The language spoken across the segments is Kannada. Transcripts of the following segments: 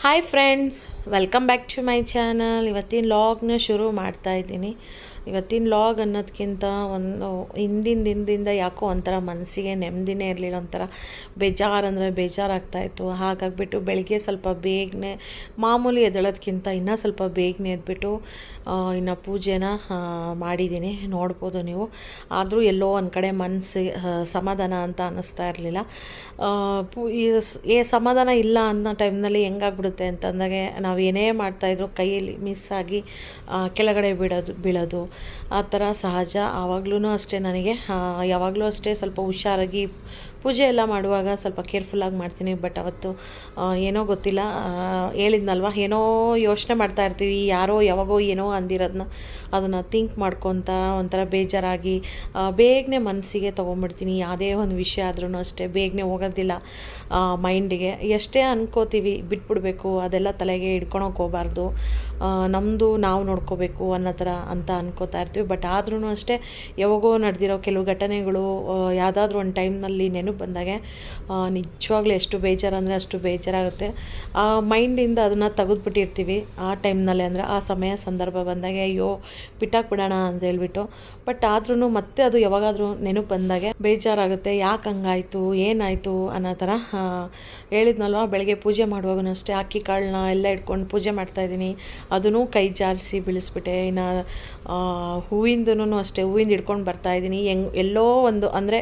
Hi friends welcome back to my channel ಇವತ್ತಿನ ಲಾಗ್ನ ಶುರು ಮಾಡ್ತಾ ಇದ್ದೀನಿ ಇವತ್ತಿನ ಲಾಗ್ ಅನ್ನೋದಕ್ಕಿಂತ ಒಂದು ಹಿಂದಿನ ದಿನದಿಂದ ಯಾಕೋ ಒಂಥರ ಮನಸ್ಸಿಗೆ ನೆಮ್ಮದಿನೇ ಇರಲಿಲ್ಲ ಒಂಥರ ಬೇಜಾರು ಅಂದರೆ ಬೇಜಾರಾಗ್ತಾಯಿತ್ತು ಹಾಗಾಗಿಬಿಟ್ಟು ಬೆಳಗ್ಗೆ ಸ್ವಲ್ಪ ಬೇಗನೆ ಮಾಮೂಲಿ ಎದ್ದೇಳೋದಕ್ಕಿಂತ ಇನ್ನೂ ಸ್ವಲ್ಪ ಬೇಗನೆ ಎದ್ಬಿಟ್ಟು ಇನ್ನು ಪೂಜೆನ ಆ, ಮಾಡಿದ್ದೀನಿ ನೋಡ್ಬೋದು ನೀವು ಆದರೂ ಎಲ್ಲೋ ಒಂದು ಕಡೆ ಮನಸ್ಸು ಸಮಾಧಾನ ಅಂತ ಅನ್ನಿಸ್ತಾ ಇರಲಿಲ್ಲ ಪೂ ಈ ಸ್- ಏ ಸಮಾಧಾನ ಇಲ್ಲ ಅನ್ನೋ ಟೈಮ್ನಲ್ಲಿ ಹೆಂಗಾಗ್ಬಿಡುತ್ತೆ ಅಂತಂದಾಗೆ ನಾವು ಏನೇ ಮಾಡ್ತಾಯಿದ್ರು ಕೈಯಲ್ಲಿ ಮಿಸ್ ಆಗಿ ಆ, ಕೆಳಗಡೆ ಬಿಡೋದು ಬೀಳೋದು ಆ ಥರ ಸಹಜ ಆವಾಗ್ಲೂ ಅಷ್ಟೇ ನನಗೆ ಆ, ಯಾವಾಗಲೂ ಅಷ್ಟೇ ಸ್ವಲ್ಪ ಹುಷಾರಾಗಿ ಪೂಜೆ ಎಲ್ಲ ಮಾಡುವಾಗ ಸ್ವಲ್ಪ ಕೇರ್ಫುಲ್ಲಾಗಿ ಮಾಡ್ತೀನಿ ಬಟ್ ಅವತ್ತು ಆ, ಏನೋ ಗೊತ್ತಿಲ್ಲ ಆ, ಹೇಳಿದ್ನಲ್ವ ಏನೋ ಯೋಚನೆ ಮಾಡ್ತಾ ಇರ್ತೀವಿ ಯಾರೋ ಯಾವಾಗೋ ಏನೋ ಅಂದಿರೋದನ್ನ ಅದನ್ನು ಥಿಂಕ್ ಮಾಡ್ಕೊತ ಒಂಥರ ಬೇಜಾರಾಗಿ ಆ, ಬೇಗನೆ ಮನಸ್ಸಿಗೆ ತೊಗೊಂಬಿಡ್ತೀನಿ ಯಾವುದೇ ಒಂದು ವಿಷಯ ಆದ್ರೂ ಅಷ್ಟೇ ಬೇಗನೆ ಹೋಗೋದಿಲ್ಲ ಮೈಂಡಿಗೆ ಎಷ್ಟೇ ಅನ್ಕೋತೀವಿ ಬಿಟ್ಬಿಡ್ಬೇಕು ಅದೆಲ್ಲ ತಲೆಗೆ ಹಿಡ್ಕೊಳಕ್ಕೆ ಹೋಗಬಾರ್ದು ನಮ್ಮದು ನಾವು ನೋಡ್ಕೋಬೇಕು ಅನ್ನೋ ಥರ ಅಂತ ಅನ್ಕೋತಾ ಇರ್ತೀವಿ ಬಟ್ ಆದ್ರೂ ಅಷ್ಟೇ ಯಾವಾಗೋ ನಡೆದಿರೋ ಕೆಲವು ಘಟನೆಗಳು ಯಾವುದಾದ್ರೂ ಒಂದು ಟೈಮ್ನಲ್ಲಿ ನೆನಪು ಬಂದಾಗೆ ಆ, ನಿಜವಾಗ್ಲೂ ಎಷ್ಟು ಬೇಜಾರು ಅಂದರೆ ಅಷ್ಟು ಬೇಜಾರಾಗುತ್ತೆ ಆ ಮೈಂಡಿಂದ ಅದನ್ನು ತೆಗೆದ್ಬಿಟ್ಟಿರ್ತೀವಿ ಆ ಟೈಮ್ನಲ್ಲಿ ಅಂದರೆ ಆ ಸಮಯ ಸಂದರ್ಭ ಬಂದಾಗೆ ಅಯ್ಯೋ ಬಿಟ್ಟಾಕ್ಬಿಡೋಣ ಅಂತ ಹೇಳ್ಬಿಟ್ಟು ಬಟ್ ಆದ್ರೂ ಮತ್ತೆ ಅದು ಯಾವಾಗಾದರೂ ನೆನಪು ಬಂದಾಗೆ ಬೇಜಾರಾಗುತ್ತೆ ಯಾಕೆ ಹಂಗಾಯ್ತು ಏನಾಯಿತು ಅನ್ನೋ ಥರ ಆ, ಹೇಳಿದ್ನಲ್ವ ಬೆಳಗ್ಗೆ ಪೂಜೆ ಮಾಡುವಾಗೂ ಅಷ್ಟೇ ಅಕ್ಕಿ ಕಾಳನ್ನ ಎಲ್ಲ ಇಟ್ಕೊಂಡು ಪೂಜೆ ಮಾಡ್ತಾಯಿದ್ದೀನಿ ಅದನ್ನು ಕೈ ಜಾರಿಸಿ ಬೀಳಿಸ್ಬಿಟ್ಟೆ ಇನ್ನು ಹೂವಿಂದನೂ ಅಷ್ಟೇ ಹೂವಿಂದ ಹಿಡ್ಕೊಂಡು ಬರ್ತಾಯಿದ್ದೀನಿ ಹೆಂಗ್ ಎಲ್ಲೋ ಒಂದು ಅಂದರೆ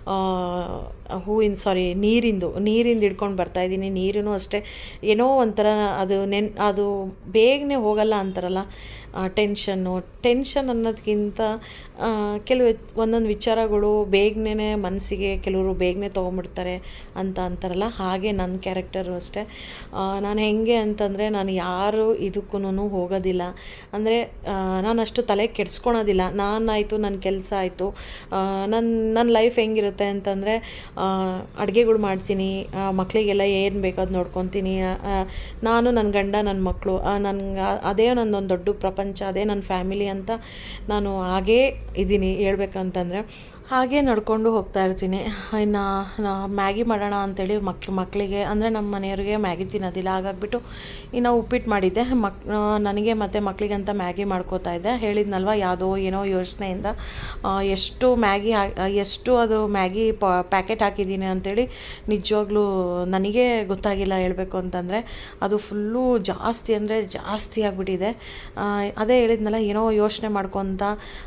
ಹೂವಿನ ಸಾರಿ ನೀರಿಂದು ನೀರಿಂದ ಹಿಡ್ಕೊಂಡು ಬರ್ತಾಯಿದ್ದೀನಿ ನೀರೂ ಅಷ್ಟೇ ಏನೋ ಒಂಥರ ಅದು ನೆನ್ ಅದು ಬೇಗನೆ ಹೋಗಲ್ಲ ಅಂತಾರಲ್ಲ ಟೆನ್ಷನ್ನು ಟೆನ್ಷನ್ ಅನ್ನೋದಕ್ಕಿಂತ ಆ, ಕೆಲವು ಒಂದೊಂದು ವಿಚಾರಗಳು ಬೇಗನೆ ಮನಸ್ಸಿಗೆ ಕೆಲವರು ಬೇಗನೆ ತೊಗೊಂಬಿಡ್ತಾರೆ ಅಂತ ಅಂತಾರಲ್ಲ ಹಾಗೆ ನನ್ನ ಕ್ಯಾರೆಕ್ಟರು ಅಷ್ಟೇ ಆ, ನಾನು ಹೆಂಗೆ ಅಂತಂದರೆ ನಾನು ಯಾರು ಇದಕ್ಕೂ ಹೋಗೋದಿಲ್ಲ ಅಂದರೆ ನಾನು ಅಷ್ಟು ತಲೆ ಕೆಡ್ಸ್ಕೊಳೋದಿಲ್ಲ ನಾನಾಯಿತು ನನ್ನ ಕೆಲಸ ಆಯಿತು ನನ್ನ ನನ್ನ ಲೈಫ್ ಹೆಂಗಿರುತ್ತೆ ಅಂತಂದರೆ ಅಡುಗೆಗಳು ಮಾಡ್ತೀನಿ ಆ, ಮಕ್ಕಳಿಗೆಲ್ಲ ಏನು ಬೇಕೋ ಅದು ನೋಡ್ಕೊತೀನಿ ಆ, ನಾನು ನನ್ನ ಗಂಡ ನನ್ನ ಮಕ್ಕಳು ನನಗೆ ಅದೇ ನನ್ನೊಂದು ದೊಡ್ಡ ಪ್ರಪಂಚ ಅದೇ ನನ್ನ ಫ್ಯಾಮಿಲಿ ಅಂತ ನಾನು ಹಾಗೇ ಇದ್ದೀನಿ ಹೇಳ್ಬೇಕಂತಂದರೆ ಹಾಗೆ ನಡ್ಕೊಂಡು ಹೋಗ್ತಾ ಇರ್ತೀನಿ ಇನ್ನು ನಾ ಮ್ಯಾಗಿ ಮಾಡೋಣ ಅಂತೇಳಿ ಮಕ್ ಮಕ್ಕಳಿಗೆ ಅಂದರೆ ನಮ್ಮ ಮನೆಯವ್ರಿಗೆ ಮ್ಯಾಗಿ ತಿನ್ನೋದಿಲ್ಲ ಹಾಗಾಗ್ಬಿಟ್ಟು ಇನ್ನು ಉಪ್ಪಿಟ್ಟು ಮಾಡಿದ್ದೆ ಮಕ್ ನನಗೆ ಮತ್ತು ಮಕ್ಕಳಿಗೆ ಅಂತ ಮ್ಯಾಗಿ ಮಾಡ್ಕೋತಾ ಇದ್ದೆ ಹೇಳಿದ್ನಲ್ವ ಯಾವುದೋ ಏನೋ ಯೋಚನೆಯಿಂದ ಆ, ಎಷ್ಟು ಮ್ಯಾಗಿ ಹಾ- ಎಷ್ಟು ಅದು ಮ್ಯಾಗಿ ಪ್ಯಾಕೆಟ್ ಹಾಕಿದ್ದೀನಿ ಅಂತೇಳಿ ನಿಜವಾಗ್ಲೂ ನನಗೆ ಗೊತ್ತಾಗಿಲ್ಲ ಹೇಳಬೇಕು ಅಂತಂದರೆ ಅದು ಫುಲ್ಲು ಜಾಸ್ತಿ ಅಂದರೆ ಜಾಸ್ತಿ ಆಗಿಬಿಟ್ಟಿದೆ ಅದೇ ಹೇಳಿದ್ನಲ್ಲ ಏನೋ ಯೋಚನೆ ಮಾಡ್ಕೊತ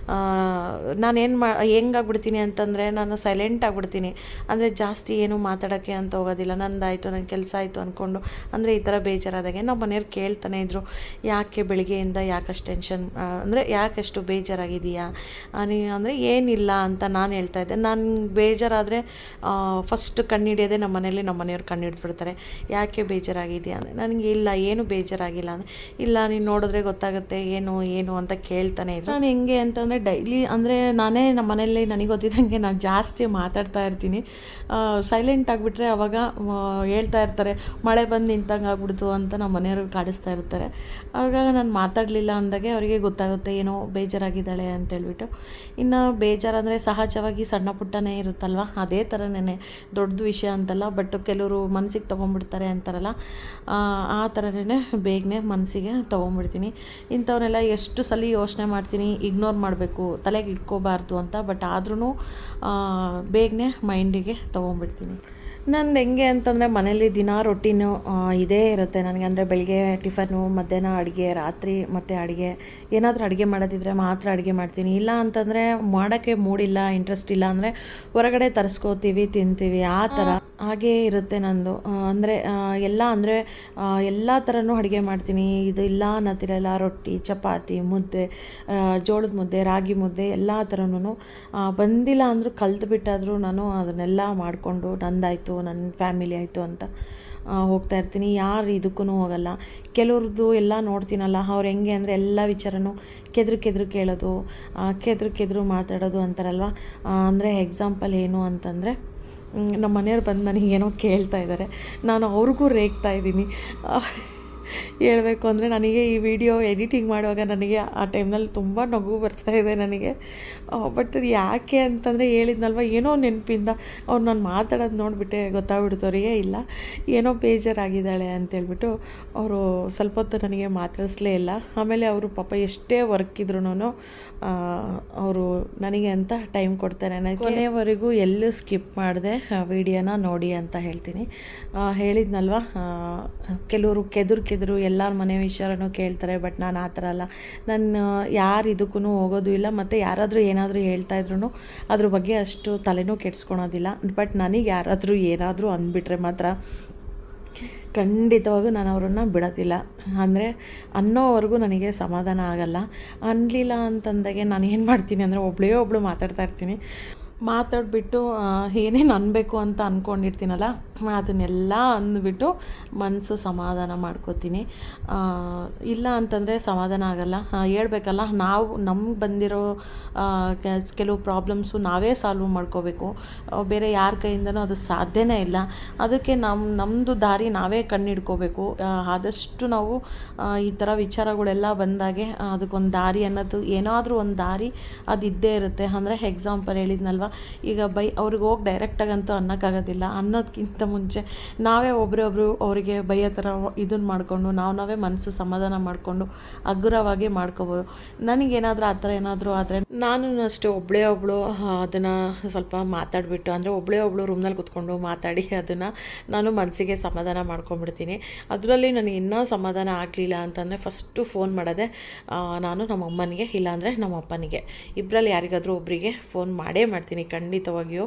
ನಾನೇನು ಮಾ ಹೆಂಗಾಗ್ಬಿಡ್ತೀನಿ ಅಂತಂದರೆ ನಾನು ಸೈಲೆಂಟ್ ಆಗಿಬಿಡ್ತೀನಿ ಅಂದರೆ ಜಾಸ್ತಿ ಏನು ಮಾತಾಡೋಕ್ಕೆ ಅಂತ ಹೋಗೋದಿಲ್ಲ ನಂದಾಯಿತು ನನ್ನ ಕೆಲಸ ಆಯಿತು ಅಂದ್ಕೊಂಡು ಅಂದರೆ ಈ ಥರ ಬೇಜಾರಾದಾಗೆ ನಮ್ಮ ಮನೆಯವ್ರು ಕೇಳ್ತಾನೆ ಇದ್ರು ಯಾಕೆ ಬೆಳಿಗ್ಗೆಯಿಂದ ಯಾಕಷ್ಟು ಟೆನ್ಷನ್ ಅಂದರೆ ಯಾಕಷ್ಟು ಬೇಜಾರಾಗಿದೆಯಾ ನೀನು ಅಂದರೆ ಏನಿಲ್ಲ ಅಂತ ನಾನು ಹೇಳ್ತಾ ಇದ್ದೆ ನಾನು ಬೇಜಾರಾದರೆ ಫಸ್ಟ್ ಕಣ್ಣಿಡಿಯೋದೇ ನಮ್ಮ ಮನೇಲಿ ನಮ್ಮ ಮನೆಯವ್ರು ಕಣ್ಣು ಹಿಡಿದ್ಬಿಡ್ತಾರೆ ಯಾಕೆ ಬೇಜಾರಾಗಿದೆಯಾ ಅಂದರೆ ನನಗೆ ಇಲ್ಲ ಏನು ಬೇಜಾರಾಗಿಲ್ಲ ಅಂದರೆ ಇಲ್ಲ ನೀನು ನೋಡಿದ್ರೆ ಗೊತ್ತಾಗುತ್ತೆ ಏನು ಏನು ಅಂತ ಕೇಳ್ತಾನೆ ಇದ್ರು ನಾನು ಹೆಂಗೆ ಅಂತಂದರೆ ಡೈಲಿ ಅಂದರೆ ನಾನೇ ನಮ್ಮ ಮನೇಲಿ ನನಗೆ ಗೊತ್ತಿದ್ದಂಗೆ ನಾನು ಜಾಸ್ತಿ ಮಾತಾಡ್ತಾ ಇರ್ತೀನಿ ಸೈಲೆಂಟ್ ಆಗಿಬಿಟ್ರೆ ಅವಾಗ ಆ, ಹೇಳ್ತಾ ಇರ್ತಾರೆ ಮಳೆ ಬಂದು ನಿಂತಂಗೆ ಆಗ್ಬಿಡ್ತು ಅಂತ ನಮ್ಮ ಮನೆಯವ್ರು ಕಾಡಿಸ್ತಾ ಇರ್ತಾರೆ ಆವಾಗ ನಾನು ಮಾತಾಡಲಿಲ್ಲ ಅಂದಾಗೆ ಅವರಿಗೆ ಗೊತ್ತಾಗುತ್ತೆ ಏನೋ ಬೇಜಾರಾಗಿದ್ದಾಳೆ ಅಂತ ಹೇಳ್ಬಿಟ್ಟು ಇನ್ನು ಬೇಜಾರಂದರೆ ಸಹಜವಾಗಿ ಸಣ್ಣ ಪುಟ್ಟನೇ ಇರುತ್ತಲ್ವ ಅದೇ ಥರನೇ ದೊಡ್ಡದು ವಿಷಯ ಅಂತಲ್ಲ ಬಟ್ ಕೆಲವರು ಮನಸ್ಸಿಗೆ ತೊಗೊಂಡ್ಬಿಡ್ತಾರೆ ಅಂತಾರಲ್ಲ ಆ, ಆ ಥರನೇ ಬೇಗನೆ ಮನಸ್ಸಿಗೆ ತೊಗೊಂಡ್ಬಿಡ್ತೀನಿ ಇಂಥವನ್ನೆಲ್ಲ ಎಷ್ಟು ಸಲ ಯೋಚನೆ ಮಾಡ್ತೀನಿ ಇಗ್ನೋರ್ ಮಾಡಬೇಕು ತಲೆಗೆ ಇಟ್ಕೋಬಾರ್ದು ಅಂತ ಬಟ್ ಆದ್ರೂ ಬೇಗನೆ ಮೈಂಡಿಗೆ ತೊಗೊಂಡ್ಬಿಡ್ತೀನಿ ನಂದು ಹೆಂಗೆ ಅಂತಂದರೆ ಮನೇಲಿ ದಿನ ರೊಟೀನು ಇದೇ ಇರುತ್ತೆ ನನಗೆ ಅಂದರೆ ಬೆಳಗ್ಗೆ ಟಿಫನು ಮಧ್ಯಾಹ್ನ ಅಡುಗೆ ರಾತ್ರಿ ಮತ್ತು ಅಡುಗೆ ಏನಾದರೂ ಅಡುಗೆ ಮಾಡೋದಿದ್ರೆ ಮಾತ್ರ ಅಡುಗೆ ಮಾಡ್ತೀನಿ ಇಲ್ಲ ಅಂತಂದರೆ ಮಾಡೋಕ್ಕೆ ಮೂಡಿಲ್ಲ ಇಂಟ್ರೆಸ್ಟ್ ಇಲ್ಲ ಅಂದರೆ ಹೊರಗಡೆ ತರಿಸ್ಕೋತೀವಿ ತಿಂತೀವಿ ಆ ಥರ ಹಾಗೇ ಇರುತ್ತೆ ನಂದು ಅಂದರೆ ಎಲ್ಲ ಅಂದರೆ ಎಲ್ಲ ಥರನೂ ಅಡುಗೆ ಮಾಡ್ತೀನಿ ಇದು ಇಲ್ಲ ಅನ್ನತ್ತಿರಲ್ಲ ರೊಟ್ಟಿ ಚಪಾತಿ ಮುದ್ದೆ ಆ, ಜೋಳದ ಮುದ್ದೆ ರಾಗಿ ಮುದ್ದೆ ಎಲ್ಲ ಥರನೂ ಬಂದಿಲ್ಲ ಅಂದರೂ ಕಲ್ತು ಬಿಟ್ಟಾದರೂ ನಾನು ಅದನ್ನೆಲ್ಲ ಮಾಡಿಕೊಂಡು ನಂದಾಯಿತು ನನ್ನ ಫ್ಯಾಮಿಲಿ ಆಯಿತು ಅಂತ ಆ, ಹೋಗ್ತಾ ಇರ್ತೀನಿ ಯಾರು ಇದಕ್ಕೂ ಹೋಗಲ್ಲ ಕೆಲವ್ರದ್ದು ಎಲ್ಲ ನೋಡ್ತೀನಲ್ಲ ಅವ್ರು ಹೆಂಗೆ ಅಂದರೆ ಎಲ್ಲ ವಿಚಾರನೂ ಕೆದ್ರು ಕೆದ್ರು ಕೇಳೋದು ಆ, ಕೆದ್ರು ಕೆದ್ರು ಮಾತಾಡೋದು ಅಂತಾರಲ್ವ ಅಂದರೆ ಎಕ್ಸಾಂಪಲ್ ಏನು ಅಂತಂದರೆ ಮ್, ನಮ್ಮ ಮನೆಯವ್ರು ಬಂದು ನನಗೆ ಏನೋ ಕೇಳ್ತಾ ಇದ್ದಾರೆ ನಾನು ಅವ್ರಿಗೂ ರೇಗ್ತಾ ಇದ್ದೀನಿ ಹೇಳಬೇಕು ಅಂದರೆ ನನಗೆ ಈ ವಿಡಿಯೋ ಎಡಿಟಿಂಗ್ ಮಾಡುವಾಗ ನನಗೆ ಆ ಟೈಮ್ನಲ್ಲಿ ತುಂಬ ನಗು ಬರ್ತಾ ಇದೆ ನನಗೆ ಬಟ್ ಯಾಕೆ ಅಂತಂದರೆ ಹೇಳಿದ್ನಲ್ವ ಏನೋ ನೆನಪಿಂದ ಅವ್ರು ನಾನು ಮಾತಾಡೋದು ನೋಡಿಬಿಟ್ಟೆ ಗೊತ್ತಾಗ್ಬಿಡ್ತು ಅವರಿಗೆ ಇಲ್ಲ ಏನೋ ಬೇಜಾರಾಗಿದ್ದಾಳೆ ಅಂತೇಳ್ಬಿಟ್ಟು ಅವರು ಸ್ವಲ್ಪ ಹೊತ್ತು ನನಗೆ ಮಾತಾಡಿಸ್ಲೇ ಇಲ್ಲ ಆಮೇಲೆ ಅವರು ಪಾಪ ಎಷ್ಟೇ ವರ್ಕ್ ಇದ್ರೂ ಅವರು ನನಗೆ ಅಂತ ಟೈಮ್ ಕೊಡ್ತಾರೆ ನನಗೆ ಕೊನೆವರೆಗೂ ಎಲ್ಲೂ ಸ್ಕಿಪ್ ಮಾಡಿದೆ ವಿಡಿಯೋನ ನೋಡಿ ಅಂತ ಹೇಳ್ತೀನಿ ಆ, ಹೇಳಿದ್ನಲ್ವ ಆ, ಕೆಲವರು ಕೆದರು ಕೆದರು ಎಲ್ಲರ ಮನೆ ವಿಚಾರನೂ ಕೇಳ್ತಾರೆ ಬಟ್ ನಾನು ಆ ಥರ ಅಲ್ಲ ನಾನು ಯಾರು ಇದಕ್ಕೂ ಹೋಗೋದು ಇಲ್ಲ ಮತ್ತು ಯಾರಾದರೂ ಏನಾದರೂ ಹೇಳ್ತಾ ಇದ್ರು ಅದ್ರ ಬಗ್ಗೆ ಅಷ್ಟು ತಲೆನೂ ಕೆಡ್ಸ್ಕೊಳೋದಿಲ್ಲ ಬಟ್ ನನಗೆ ಯಾರಾದರೂ ಏನಾದರೂ ಅಂದ್ಬಿಟ್ರೆ ಮಾತ್ರ ಖಂಡಿತವಾಗೂ ನಾನು ಅವರನ್ನು ಬಿಡೋದಿಲ್ಲ ಅಂದರೆ ಅನ್ನೋವರೆಗೂ ನನಗೆ ಸಮಾಧಾನ ಆಗಲ್ಲ ಅನ್ನಲಿಲ್ಲ ಅಂತಂದಾಗೆ ನಾನು ಏನು ಮಾಡ್ತೀನಿ ಅಂದರೆ ಒಬ್ಬಳೇ ಒಬ್ಬಳು ಮಾತಾಡ್ತಾ ಇರ್ತೀನಿ ಮಾತಾಡಿಬಿಟ್ಟು ಏನೇನು ಅನ್ಬೇಕು ಅಂತ ಅಂದ್ಕೊಂಡಿರ್ತೀನಲ್ಲ ಅದನ್ನೆಲ್ಲ ಅಂದ್ಬಿಟ್ಟು ಮನಸ್ಸು ಸಮಾಧಾನ ಮಾಡ್ಕೋತೀನಿ ಆ, ಇಲ್ಲ ಅಂತಂದರೆ ಸಮಾಧಾನ ಆಗಲ್ಲ ಆ, ಹೇಳ್ಬೇಕಲ್ಲ ನಾವು ನಮ್ಗೆ ಬಂದಿರೋ ಆ, ಕೆ- ಕೆಲವು ಪ್ರಾಬ್ಲಮ್ಸು ನಾವೇ ಸಾಲ್ವ್ ಮಾಡ್ಕೋಬೇಕು ಆ, ಬೇರೆ ಯಾರ ಕೈಯಿಂದನೂ ಅದು ಸಾಧ್ಯನೇ ಇಲ್ಲ ಅದಕ್ಕೆ ನಮ್ಮ ನಮ್ಮದು ದಾರಿ ನಾವೇ ಕಣ್ಣಿಡ್ಕೋಬೇಕು ಆ, ಆದಷ್ಟು ನಾವು ಆ, ಈ ಥರ ವಿಚಾರಗಳೆಲ್ಲ ಬಂದಾಗೆ ಆ, ಅದಕ್ಕೊಂದು ದಾರಿ ಅನ್ನೋದು ಏನಾದರೂ ಒಂದು ದಾರಿ ಅದು ಇದ್ದೇ ಇರುತ್ತೆ ಅಂದರೆ ಎಕ್ಸಾಂಪಲ್ ಹೇಳಿದ್ನಲ್ವ ಈಗ ಬೈ ಅವ್ರಿಗೆ ಹೋಗಿ ಡೈರೆಕ್ಟಾಗಂತೂ ಅನ್ನೋಕ್ಕಾಗೋದಿಲ್ಲ ಅನ್ನೋದಕ್ಕಿಂತ ಮುಂಚೆ ನಾವೇ ಒಬ್ಬರೊಬ್ರು ಅವರಿಗೆ ಬೈಯೋ ಥರ ಇದನ್ನು ಮಾಡಿಕೊಂಡು ನಾವು ನಾವೇ ಮನಸ್ಸು ಸಮಾಧಾನ ಮಾಡಿಕೊಂಡು ಹಗುರವಾಗಿ ಮಾಡ್ಕೋಬೋದು ನನಗೇನಾದರೂ ಆ ಥರ ಏನಾದರೂ ಆದರೆ ನಾನು ಅಷ್ಟೇ ಒಬ್ಬಳೇ ಒಬ್ಬಳು ಅದನ್ನು ಸ್ವಲ್ಪ ಮಾತಾಡಿಬಿಟ್ಟು ಅಂದರೆ ಒಬ್ಬಳೇ ಒಬ್ಬಳು ರೂಮ್ನಲ್ಲಿ ಕೂತ್ಕೊಂಡು ಮಾತಾಡಿ ಅದನ್ನು ನಾನು ಮನಸ್ಸಿಗೆ ಸಮಾಧಾನ ಮಾಡ್ಕೊಂಡ್ಬಿಡ್ತೀನಿ ಅದರಲ್ಲಿ ನನಗೆ ಇನ್ನೂ ಸಮಾಧಾನ ಆಗಲಿಲ್ಲ ಅಂತಂದರೆ ಫಸ್ಟು ಫೋನ್ ಮಾಡೋದೆ ಆ, ನಾನು ನಮ್ಮ ಅಮ್ಮನಿಗೆ ಇಲ್ಲಾಂದರೆ ನಮ್ಮ ಅಪ್ಪನಿಗೆ ಇಬ್ಬರಲ್ಲಿ ಯಾರಿಗಾದರೂ ಒಬ್ಬರಿಗೆ ಫೋನ್ ಮಾಡೇ ಮಾಡ್ತೀನಿ ಖಂಡಿತವಾಗಿಯೂ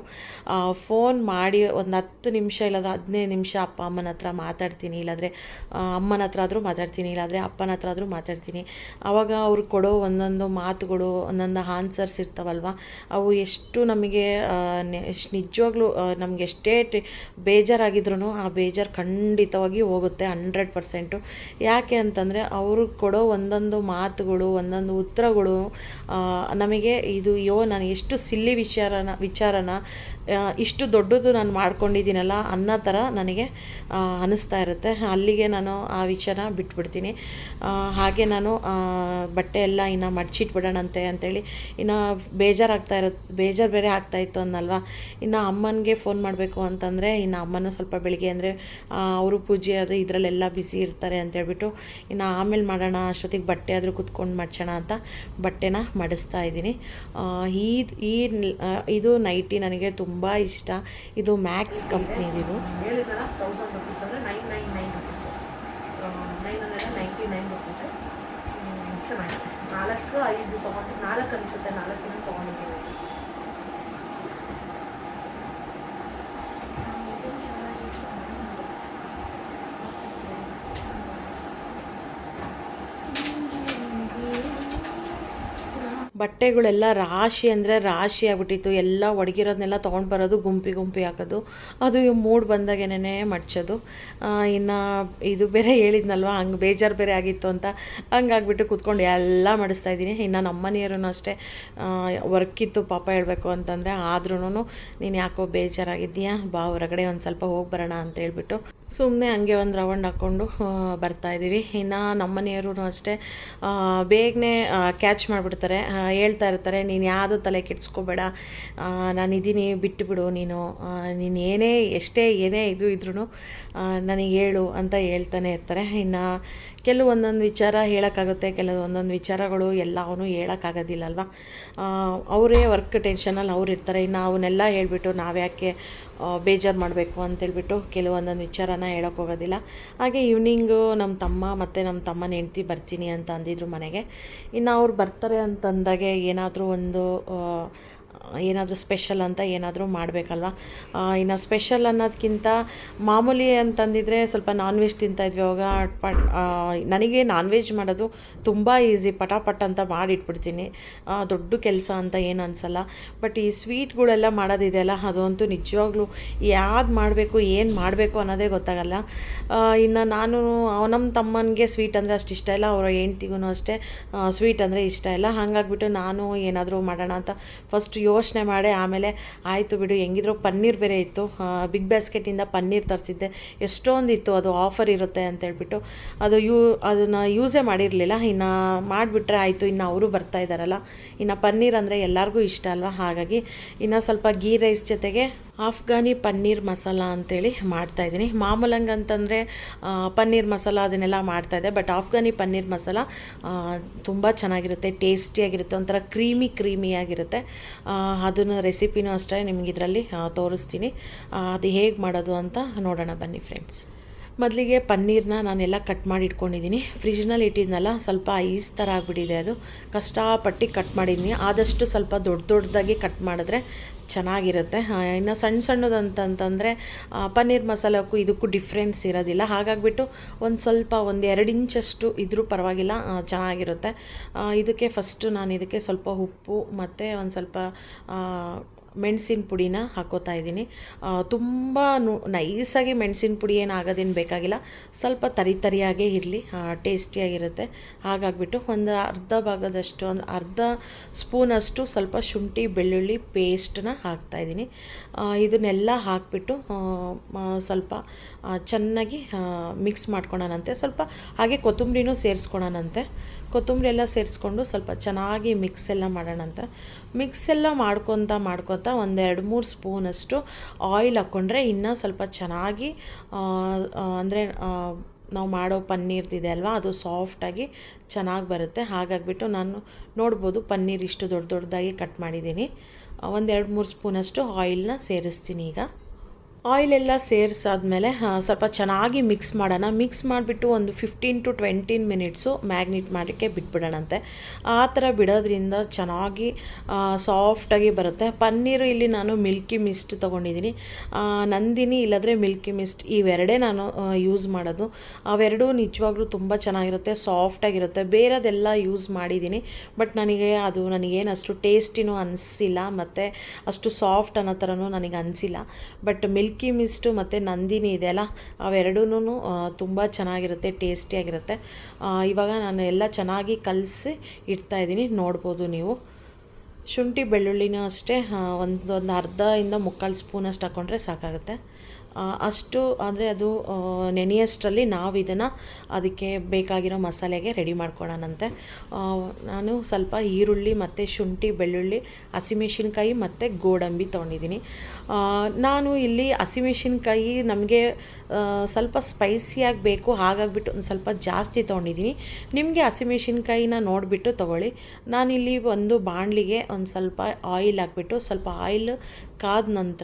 ಫೋನ್ ಮಾಡಿ ಒಂದು ಹತ್ತು ನಿಮಿಷ ಇಲ್ಲಾಂದ್ರೆ ಹದಿನೈದು ನಿಮಿಷ ಅಪ್ಪ ಅಮ್ಮನ ಹತ್ರ ಮಾತಾಡ್ತೀನಿ ಇಲ್ಲಾಂದರೆ ಅಮ್ಮನ ಹತ್ರ ಆದರೂ ಮಾತಾಡ್ತೀನಿ ಇಲ್ಲಾಂದರೆ ಅಪ್ಪನ ಹತ್ರ ಆದರೂ ಮಾತಾಡ್ತೀನಿ ಆವಾಗ ಅವ್ರು ಕೊಡೋ ಒಂದೊಂದು ಮಾತುಗಳು ಒಂದೊಂದು ಆನ್ಸರ್ಸ್ ಇರ್ತಾವಲ್ವ ಅವು ಎಷ್ಟು ನಮಗೆ ಆ, ನೆ- ಎಷ್ಟ್ ನಿಜವಾಗ್ಲೂ ನಮ್ಗೆ ಎಷ್ಟೇ ಟಿ- ಬೇಜಾರಾಗಿದ್ರೂ ಆ ಬೇಜಾರು ಖಂಡಿತವಾಗಿ ಹೋಗುತ್ತೆ ಹಂಡ್ರೆಡ್ ಪರ್ಸೆಂಟು ಯಾಕೆ ಅಂತಂದರೆ ಅವರು ಕೊಡೋ ಒಂದೊಂದು ಮಾತುಗಳು ಒಂದೊಂದು ಉತ್ತರಗಳು ಆ, ನಮಗೆ ಇದು ಯೋ ನಾನು ಎಷ್ಟು ಸಿಲ್ಲಿ ವಿಚಾರನ ವಿಚಾರನ ಆ, ಇಷ್ಟು ದೊಡ್ಡದು ನಾನು ಮಾಡ್ಕೊಂಡಿದ್ದೀನಲ್ಲ ಅನ್ನೋ ಥರ ನನಗೆ ಆ, ಅನ್ನಿಸ್ತಾ ಇರುತ್ತೆ ಅಲ್ಲಿಗೆ ನಾನು ಆ ವಿಷಯನ ಬಿಟ್ಬಿಡ್ತೀನಿ ಆ, ಹಾಗೆ ನಾನು ಆ, ಬಟ್ಟೆ ಎಲ್ಲ ಇನ್ನು ಮಡ್ಚಿಟ್ಬಿಡೋಣಂತೆ ಅಂತೇಳಿ ಇನ್ನು ಬೇಜಾರಾಗ್ತಾ ಇರುತ್ತೆ ಬೇಜಾರು ಬೇರೆ ಆಗ್ತಾ ಇತ್ತು ಅನ್ನಲ್ವಾ ಇನ್ನು ಅಮ್ಮನಿಗೆ ಫೋನ್ ಮಾಡಬೇಕು ಅಂತಂದರೆ ಇನ್ನು ಅಮ್ಮನೂ ಸ್ವಲ್ಪ ಬೆಳಿಗ್ಗೆ ಅಂದರೆ ಅವರು ಪೂಜೆ ಅದು ಇದರಲ್ಲೆಲ್ಲ ಬ್ಯುಸಿ ಇರ್ತಾರೆ ಅಂತೇಳ್ಬಿಟ್ಟು ಇನ್ನು ಆಮೇಲೆ ಮಾಡೋಣ ಅಷ್ಟೊತ್ತಿಗೆ ಬಟ್ಟೆ ಆದರೂ ಕುತ್ಕೊಂಡು ಮಡ್ಸೋಣ ಅಂತ ಬಟ್ಟೆನ ಮಡಿಸ್ತಾ ಇದ್ದೀನಿ ಆ, ಈ ಈ ಆ, ಇದು ನೈಟಿ ನನಗೆ ತುಂಬ ಇಷ್ಟ ಇದು ಮ್ಯಾಕ್ಸ್ ಕಂಪ್ನಿದಿದು ಹೇಳಿದಾರ ತೌಸಂಡ್ ರುಪೀಸ್ ಅಂದರೆ nine nine nine rupees nine hundred ninety nine rupees ಚೆನ್ನಾಗಿದೆ ನಾಲ್ಕು ಐದು ತೊಗೊಂಡು ನಾಲ್ಕು ಅನಿಸುತ್ತೆ ನಾಲ್ಕಿನ ತೊಗೊಂಡಿದ್ದೀನಿ ಅನ್ಸುತ್ತೆ ಬಟ್ಟೆಗಳೆಲ್ಲ ರಾಶಿ ಅಂದರೆ ರಾಶಿ ಆಗ್ಬಿಟ್ಟಿತ್ತು ಎಲ್ಲ ಒಡಗಿರೋದನ್ನೆಲ್ಲ ತೊಗೊಂಡು ಬರೋದು ಗುಂಪಿ ಗುಂಪಿ ಹಾಕೋದು ಅದು ಮೂಡ್ ಬಂದಾಗೇನೆ ಮಡ್ಚೋದು ಇನ್ನು ಇದು ಬೇರೆ ಹೇಳಿದ್ನಲ್ವ ಹಂಗೆ ಬೇಜಾರು ಬೇರೆ ಆಗಿತ್ತು ಅಂತ ಹಂಗಾಗ್ಬಿಟ್ಟು ಕೂತ್ಕೊಂಡು ಎಲ್ಲ ಮಾಡಿಸ್ತಾ ಇದ್ದೀನಿ ಇನ್ನು ನಮ್ಮ ಮನೆಯವರು ಅಷ್ಟೇ ವರ್ಕ್ ಇತ್ತು ಪಾಪ ಹೇಳಬೇಕು ಅಂತಂದರೆ ಆದ್ರೂ ನೀನು ಯಾಕೋ ಬೇಜಾರಾಗಿದ್ದೀಯಾ ಬಾ ಹೊರಗಡೆ ಒಂದು ಸ್ವಲ್ಪ ಹೋಗಿ ಬರೋಣ ಅಂತ ಹೇಳ್ಬಿಟ್ಟು ಸುಮ್ಮನೆ ಹಂಗೆ ಒಂದು ರೌಂಡ್ ಹಾಕ್ಕೊಂಡು ಆ, ಬರ್ತಾ ಇದ್ದೀವಿ ಇನ್ನು ನಮ್ಮ ಮನೆಯವರು ಅಷ್ಟೇ ಆ, ಬೇಗನೆ ಕ್ಯಾಚ್ ಮಾಡಿಬಿಡ್ತಾರೆ ಹೇಳ್ತಾ ಇರ್ತಾರೆ ನೀನು ಯಾವುದು ತಲೆ ಕೆಡಿಸ್ಕೋಬೇಡ ನಾನಿದ್ದೀನಿ ಬಿಟ್ಟು ಬಿಡು ನೀನು ಆ, ನೀನು ಏನೇ ಎಷ್ಟೇ ಏನೇ ಇದು ಇದ್ರೂ ನನಗೆ ಹೇಳು ಅಂತ ಹೇಳ್ತಾನೆ ಇರ್ತಾರೆ ಇನ್ನು ಕೆಲವು ಒಂದೊಂದು ವಿಚಾರ ಹೇಳೋಕ್ಕಾಗುತ್ತೆ ಕೆಲವು ಒಂದೊಂದು ವಿಚಾರಗಳು ಎಲ್ಲವೂ ಹೇಳೋಕ್ಕಾಗೋದಿಲ್ಲ ಅಲ್ವಾ ಅವರೇ ವರ್ಕ್ ಟೆನ್ಷನಲ್ಲಿ ಅವ್ರು ಇರ್ತಾರೆ ಇನ್ನು ಅವನ್ನೆಲ್ಲ ಹೇಳ್ಬಿಟ್ಟು ನಾವ್ಯಾಕೆ ಬೇಜಾರು ಮಾಡಬೇಕು ಅಂತೇಳ್ಬಿಟ್ಟು ಕೆಲವೊಂದೊಂದು ವಿಚಾರನ ಹೇಳೋಕೆ ಹೋಗೋದಿಲ್ಲ ಹಾಗೆ ಈವ್ನಿಂಗು ನಮ್ಮ ತಮ್ಮ ಮತ್ತು ನಮ್ಮ ತಮ್ಮನ ಹೆಂಡ್ತಿ ಬರ್ತೀನಿ ಅಂತ ಅಂದಿದ್ರು ಮನೆಗೆ ಇನ್ನು ಅವ್ರು ಬರ್ತಾರೆ ಅಂತಂದಾಗೆ ಏನಾದರೂ ಒಂದು ಆ, ಏನಾದರೂ ಸ್ಪೆಷಲ್ ಅಂತ ಏನಾದರೂ ಮಾಡಬೇಕಲ್ವ ಇನ್ನು ಸ್ಪೆಷಲ್ ಅನ್ನೋದಕ್ಕಿಂತ ಮಾಮೂಲಿ ಅಂತಂದಿದ್ರೆ ಸ್ವಲ್ಪ ನಾನ್ ವೆಜ್ ತಿಂತಾಯಿದ್ವಿ ಅವಾಗ ಪಟ್ ಆ, ನನಗೆ ನಾನ್ ವೆಜ್ ಮಾಡೋದು ತುಂಬ ಈಸಿ ಪಟಾಪಟ್ ಅಂತ ಮಾಡಿಟ್ಬಿಡ್ತೀನಿ ಆ, ದೊಡ್ಡ ಕೆಲಸ ಅಂತ ಏನು ಅನಿಸಲ್ಲ ಬಟ್ ಈ ಸ್ವೀಟ್ಗಳೆಲ್ಲ ಮಾಡೋದಿದೆಯಲ್ಲ ಅದಂತೂ ನಿಜವಾಗ್ಲೂ ಯಾವ್ದು ಮಾಡಬೇಕು ಏನು ಮಾಡಬೇಕು ಅನ್ನೋದೇ ಗೊತ್ತಾಗಲ್ಲ ಇನ್ನು ನಾನು ನಮ್ಮ ತಮ್ಮನಿಗೆ ಸ್ವೀಟ್ ಅಂದರೆ ಅಷ್ಟು ಇಷ್ಟ ಇಲ್ಲ ಅವರ ಹೆಂಡ್ತಿಗೂ ಅಷ್ಟೇ ಸ್ವೀಟ್ ಅಂದರೆ ಇಷ್ಟ ಇಲ್ಲ ಹಾಗಾಗ್ಬಿಟ್ಟು ನಾನು ಏನಾದರೂ ಮಾಡೋಣ ಅಂತ ಫಸ್ಟ್ ಯೋಚನೆ ಮಾಡಿ ಆಮೇಲೆ ಆಯಿತು ಬಿಡು ಹೆಂಗಿದ್ರು ಪನ್ನೀರ್ ಬೇರೆ ಇತ್ತು ಬಿಗ್ ಬಾಸ್ಕೆಟಿಂದ ಪನ್ನೀರ್ ತರಿಸಿದ್ದೆ ಎಷ್ಟೊಂದು ಇತ್ತು ಅದು ಆಫರ್ ಇರುತ್ತೆ ಅಂತ ಹೇಳ್ಬಿಟ್ಟು ಅದು ಯೂ ಅದನ್ನು ಯೂಸೇ ಮಾಡಿರಲಿಲ್ಲ ಇನ್ನು ಮಾಡಿಬಿಟ್ರೆ ಆಯಿತು ಇನ್ನು ಅವರು ಬರ್ತಾ ಇದ್ದಾರಲ್ಲ ಇನ್ನು ಪನ್ನೀರ್ ಅಂದರೆ ಎಲ್ಲರಿಗೂ ಇಷ್ಟ ಅಲ್ವಾ ಹಾಗಾಗಿ ಇನ್ನು ಸ್ವಲ್ಪ ಗೀ ರೈಸ್ ಜೊತೆಗೆ ಆಫ್ಘಾನಿ ಪನ್ನೀರ್ ಮಸಾಲ ಅಂತೇಳಿ ಮಾಡ್ತಾಯಿದ್ದೀನಿ ಮಾಮೂಲಂಗೆ ಅಂತಂದರೆ ಪನ್ನೀರ್ ಮಸಾಲ ಅದನ್ನೆಲ್ಲ ಮಾಡ್ತಾಯಿದ್ದೆ ಬಟ್ ಆಫ್ಘಾನಿ ಪನ್ನೀರ್ ಮಸಾಲ ತುಂಬ ಚೆನ್ನಾಗಿರುತ್ತೆ ಟೇಸ್ಟಿಯಾಗಿರುತ್ತೆ ಒಂಥರ ಕ್ರೀಮಿ ಕ್ರೀಮಿಯಾಗಿರುತ್ತೆ ಅದನ್ನು ರೆಸಿಪಿನೂ ಅಷ್ಟೇ ನಿಮ್ಗೆ ಇದರಲ್ಲಿ ತೋರಿಸ್ತೀನಿ ಆ, ಅದು ಹೇಗೆ ಮಾಡೋದು ಅಂತ ನೋಡೋಣ ಬನ್ನಿ ಫ್ರೆಂಡ್ಸ್ ಮೊದಲಿಗೆ ಪನ್ನೀರ್ನ ನಾನೆಲ್ಲ ಕಟ್ ಮಾಡಿ ಇಟ್ಕೊಂಡಿದ್ದೀನಿ ಫ್ರಿಜ್ನಲ್ಲಿ ಇಟ್ಟಿದ್ನಲ್ಲ ಸ್ವಲ್ಪ ಐಸ್ ಥರ ಆಗಿಬಿಟ್ಟಿದೆ ಅದು ಕಷ್ಟಪಟ್ಟು ಕಟ್ ಮಾಡಿದ್ದೀನಿ ಆದಷ್ಟು ಸ್ವಲ್ಪ ದೊಡ್ಡ ದೊಡ್ಡದಾಗಿ ಕಟ್ ಮಾಡಿದ್ರೆ ಚೆನ್ನಾಗಿರುತ್ತೆ ಆ, ಇನ್ನು ಸಣ್ಣ ಸಣ್ಣದಂತಂತಂದರೆ ಪನ್ನೀರ್ ಮಸಾಲಕ್ಕೂ ಇದಕ್ಕೂ ಡಿಫ್ರೆನ್ಸ್ ಇರೋದಿಲ್ಲ ಹಾಗಾಗಿಬಿಟ್ಟು ಒಂದು ಸ್ವಲ್ಪ ಒಂದು ಎರಡು ಇಂಚಷ್ಟು ಇದ್ರೂ ಪರವಾಗಿಲ್ಲ ಆ, ಚೆನ್ನಾಗಿರುತ್ತೆ ಆ, ಇದಕ್ಕೆ ಫಸ್ಟು ನಾನು ಇದಕ್ಕೆ ಸ್ವಲ್ಪ ಉಪ್ಪು ಮತ್ತು ಒಂದು ಸ್ವಲ್ಪ ಆ, ಮೆಣಸಿನ ಪುಡಿನ ಹಾಕೋತಾ ಇದ್ದೀನಿ ತುಂಬ ನೈಸಾಗಿ ಮೆಣಸಿನ ಪುಡಿ ಏನು ಆಗೋದೇನು ಬೇಕಾಗಿಲ್ಲ ಸ್ವಲ್ಪ ತರಿ ತರಿಯಾಗೇ ಇರಲಿ ಟೇಸ್ಟಿಯಾಗಿರುತ್ತೆ ಹಾಗಾಗ್ಬಿಟ್ಟು ಒಂದು ಅರ್ಧ ಭಾಗದಷ್ಟು ಒಂದು ಅರ್ಧ ಸ್ಪೂನಷ್ಟು ಸ್ವಲ್ಪ ಶುಂಠಿ ಬೆಳ್ಳುಳ್ಳಿ ಪೇಸ್ಟನ್ನ ಹಾಕ್ತಾಯಿದ್ದೀನಿ ಇದನ್ನೆಲ್ಲ ಹಾಕಿಬಿಟ್ಟು ಸ್ವಲ್ಪ ಆ, ಚೆನ್ನಾಗಿ ಮಿಕ್ಸ್ ಮಾಡ್ಕೊಳೋಣಂತೆ ಸ್ವಲ್ಪ ಹಾಗೆ ಕೊತ್ತಂಬರಿನೂ ಸೇರಿಸ್ಕೊಳೋಣಂತೆ ಕೊತ್ತಂಬರಿ ಎಲ್ಲ ಸೇರಿಸ್ಕೊಂಡು ಸ್ವಲ್ಪ ಚೆನ್ನಾಗಿ ಮಿಕ್ಸ್ ಎಲ್ಲ ಮಾಡೋಣಂತೆ ಮಿಕ್ಸ್ ಎಲ್ಲ ಮಾಡ್ಕೊತ ಮಾಡ್ಕೊತ ಒಂದು ಎರಡು ಮೂರು ಸ್ಪೂನಷ್ಟು ಆಯಿಲ್ ಹಾಕ್ಕೊಂಡ್ರೆ ಇನ್ನೂ ಸ್ವಲ್ಪ ಚೆನ್ನಾಗಿ ಅಂದರೆ ನಾವು ಮಾಡೋ ಪನ್ನೀರ್ದಿದೆ ಅಲ್ವಾ ಅದು ಸಾಫ್ಟಾಗಿ ಚೆನ್ನಾಗಿ ಬರುತ್ತೆ ಹಾಗಾಗಿಬಿಟ್ಟು ನಾನು ನೋಡ್ಬೋದು ಪನ್ನೀರ್ ಇಷ್ಟು ದೊಡ್ಡ ದೊಡ್ಡದಾಗಿ ಕಟ್ ಮಾಡಿದ್ದೀನಿ ಒಂದು ಎರಡು ಮೂರು ಸ್ಪೂನಷ್ಟು ಆಯಿಲ್ನ ಸೇರಿಸ್ತೀನಿ ಈಗ ಆಯಿಲೆಲ್ಲ ಸೇರಿಸಾದ್ಮೇಲೆ ಸ್ವಲ್ಪ ಚೆನ್ನಾಗಿ ಮಿಕ್ಸ್ ಮಾಡೋಣ ಮಿಕ್ಸ್ ಮಾಡಿಬಿಟ್ಟು ಒಂದು fifteen to twenty minutes marinate ಮಾಡೋಕ್ಕೆ ಬಿಟ್ಬಿಡೋಣಂತೆ ಆ ಥರ ಬಿಡೋದ್ರಿಂದ ಚೆನ್ನಾಗಿ ಸಾಫ್ಟಾಗಿ ಬರುತ್ತೆ ಪನ್ನೀರು ಇಲ್ಲಿ ನಾನು ಮಿಲ್ಕಿ ಮಿಸ್ಟ್ ತೊಗೊಂಡಿದ್ದೀನಿ ಆ, ನಂದಿನಿ ಇಲ್ಲಾಂದರೆ ಮಿಲ್ಕಿ ಮಿಸ್ಟ್ ಇವೆರಡೇ ನಾನು ಯೂಸ್ ಮಾಡೋದು ಅವೆರಡೂ ನಿಜವಾಗ್ಲೂ ತುಂಬ ಚೆನ್ನಾಗಿರುತ್ತೆ ಸಾಫ್ಟಾಗಿರುತ್ತೆ ಬೇರೆದೆಲ್ಲ ಯೂಸ್ ಮಾಡಿದ್ದೀನಿ ಬಟ್ ನನಗೆ ಅದು ನನಗೇನು ಅಷ್ಟು ಟೇಸ್ಟಿನೂ ಅನಿಸಿಲ್ಲ ಮತ್ತು ಅಷ್ಟು ಸಾಫ್ಟ್ ಅನ್ನೋ ಥರನೂ ನನಗೆ ಅನಿಸಿಲ್ಲ ಬಟ್ ಮಿಲ್ಕಿ ಮಿಸ್ಟು ಮತ್ತು ನಂದಿನಿ ಇದೆಯಲ್ಲ ಅವೆರಡೂ ತುಂಬ ಚೆನ್ನಾಗಿರುತ್ತೆ ಟೇಸ್ಟಿಯಾಗಿರುತ್ತೆ ಆ, ಇವಾಗ ನಾನು ಎಲ್ಲ ಚೆನ್ನಾಗಿ ಕಲಸಿ ಇಡ್ತಾಯಿದ್ದೀನಿ ನೋಡ್ಬೋದು ನೀವು ಶುಂಠಿ ಬೆಳ್ಳುಳ್ಳಿನೂ ಅಷ್ಟೇ ಒಂದು ಒಂದು ಅರ್ಧದಿಂದ ಮುಕ್ಕಾಲು ಸ್ಪೂನಷ್ಟು ಹಾಕ್ಕೊಂಡ್ರೆ ಸಾಕಾಗುತ್ತೆ ಆ, ಅಷ್ಟು ಅಂದರೆ ಅದು ಆ, ನೆನೆಯಷ್ಟರಲ್ಲಿ ನಾವು ಇದನ್ನು ಅದಕ್ಕೆ ಬೇಕಾಗಿರೋ ಮಸಾಲೆಗೆ ರೆಡಿ ಮಾಡ್ಕೊಳ್ಳೋಣಂತೆ ಆ, ನಾನು ಸ್ವಲ್ಪ ಈರುಳ್ಳಿ ಮತ್ತು ಶುಂಠಿ ಬೆಳ್ಳುಳ್ಳಿ ಹಸಿಮೆಣಸಿನ್ಕಾಯಿ ಮತ್ತು ಗೋಡಂಬಿ ತೊಗೊಂಡಿದ್ದೀನಿ ಆ, ನಾನು ಇಲ್ಲಿ ಹಸಿಮೆಣಸಿನ್ಕಾಯಿ ನಮಗೆ ಸ್ವಲ್ಪ ಸ್ಪೈಸಿಯಾಗಿ ಬೇಕು ಹಾಗಾಗ್ಬಿಟ್ಟು ಒಂದು ಸ್ವಲ್ಪ ಜಾಸ್ತಿ ತೊಗೊಂಡಿದ್ದೀನಿ ನಿಮಗೆ ಹಸಿಮೆಣಸಿನ್ಕಾಯಿನ ನೋಡಿಬಿಟ್ಟು ತೊಗೊಳ್ಳಿ ನಾನಿಲ್ಲಿ ಒಂದು ಬಾಣಲಿಗೆ ಒಂದು ಸ್ವಲ್ಪ ಆಯಿಲ್ ಹಾಕ್ಬಿಟ್ಟು ಸ್ವಲ್ಪ ಆಯಿಲ್ ಕಾದ ನಂತರ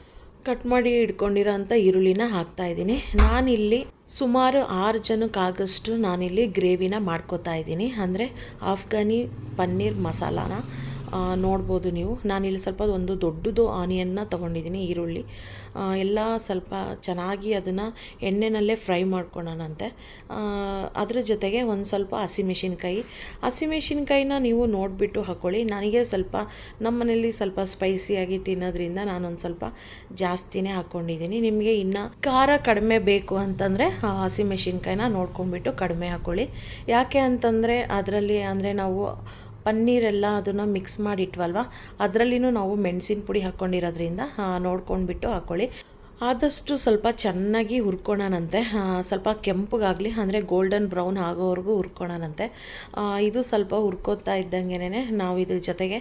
ಕಟ್ ಮಾಡಿ ಇಟ್ಕೊಂಡಿರೋ ಅಂಥ ಈರುಳ್ಳಿನ ಹಾಕ್ತಾಯಿದ್ದೀನಿ ನಾನಿಲ್ಲಿ ಸುಮಾರು ಆರು ಜನಕ್ಕಾಗಷ್ಟು ನಾನಿಲ್ಲಿ ಗ್ರೇವಿನ ಮಾಡ್ಕೋತಾ ಇದ್ದೀನಿ ಅಂದರೆ ಆಫ್ಘಾನಿ ಪನ್ನೀರ್ ಮಸಾಲಾನ ಆ, ನೋಡ್ಬೋದು ನೀವು ನಾನಿಲ್ಲಿ ಸ್ವಲ್ಪ ಒಂದು ದೊಡ್ಡದು ಆನಿಯನ್ನ ತೊಗೊಂಡಿದ್ದೀನಿ ಈರುಳ್ಳಿ ಆ, ಎಲ್ಲ ಸ್ವಲ್ಪ ಚೆನ್ನಾಗಿ ಅದನ್ನು ಎಣ್ಣೆನಲ್ಲೇ ಫ್ರೈ ಮಾಡ್ಕೊಳ್ಳೋಣಂತೆ ಆ, ಅದ್ರ ಜೊತೆಗೆ ಒಂದು ಸ್ವಲ್ಪ ಹಸಿಮೆಣಸಿನ್ಕಾಯಿ ಹಸಿಮೆಣಸಿನ್ಕಾಯಿನ ನೀವು ನೋಡಿಬಿಟ್ಟು ಹಾಕ್ಕೊಳ್ಳಿ ನನಗೆ ಸ್ವಲ್ಪ ನಮ್ಮ ಮನೇಲಿ ಸ್ವಲ್ಪ ಸ್ಪೈಸಿಯಾಗಿ ತಿನ್ನೋದ್ರಿಂದ ನಾನೊಂದು ಸ್ವಲ್ಪ ಜಾಸ್ತಿನೇ ಹಾಕ್ಕೊಂಡಿದ್ದೀನಿ ನಿಮಗೆ ಇನ್ನು ಖಾರ ಕಡಿಮೆ ಬೇಕು ಅಂತಂದರೆ ಹಸಿಮೆಣಸಿನ್ಕಾಯಿನ ನೋಡ್ಕೊಂಬಿಟ್ಟು ಕಡಿಮೆ ಹಾಕ್ಕೊಳ್ಳಿ ಯಾಕೆ ಅಂತಂದರೆ ಅದರಲ್ಲಿ ಅಂದರೆ ನಾವು ಪನ್ನೀರೆಲ್ಲ ಅದನ್ನು ಮಿಕ್ಸ್ ಮಾಡಿ ಇಟ್ವಲ್ವ ಅದರಲ್ಲಿನೂ ನಾವು ಮೆಣಸಿನ ಪುಡಿ ಹಾಕ್ಕೊಂಡಿರೋದ್ರಿಂದ ನೋಡ್ಕೊಂಡ್ಬಿಟ್ಟು ಹಾಕ್ಕೊಳ್ಳಿ ಆದಷ್ಟು ಸ್ವಲ್ಪ ಚೆನ್ನಾಗಿ ಹುರ್ಕೊಳೋಣಂತೆ ಆ, ಸ್ವಲ್ಪ ಕೆಂಪಗಾಗಲಿ ಅಂದರೆ ಗೋಲ್ಡನ್ ಬ್ರೌನ್ ಆಗೋವರೆಗೂ ಹುರ್ಕೊಳೋಣಂತೆ ಆ, ಇದು ಸ್ವಲ್ಪ ಹುರ್ಕೋತಾ ಇದ್ದಂಗೆನೇ ನಾವು ಇದ್ರ ಜೊತೆಗೆ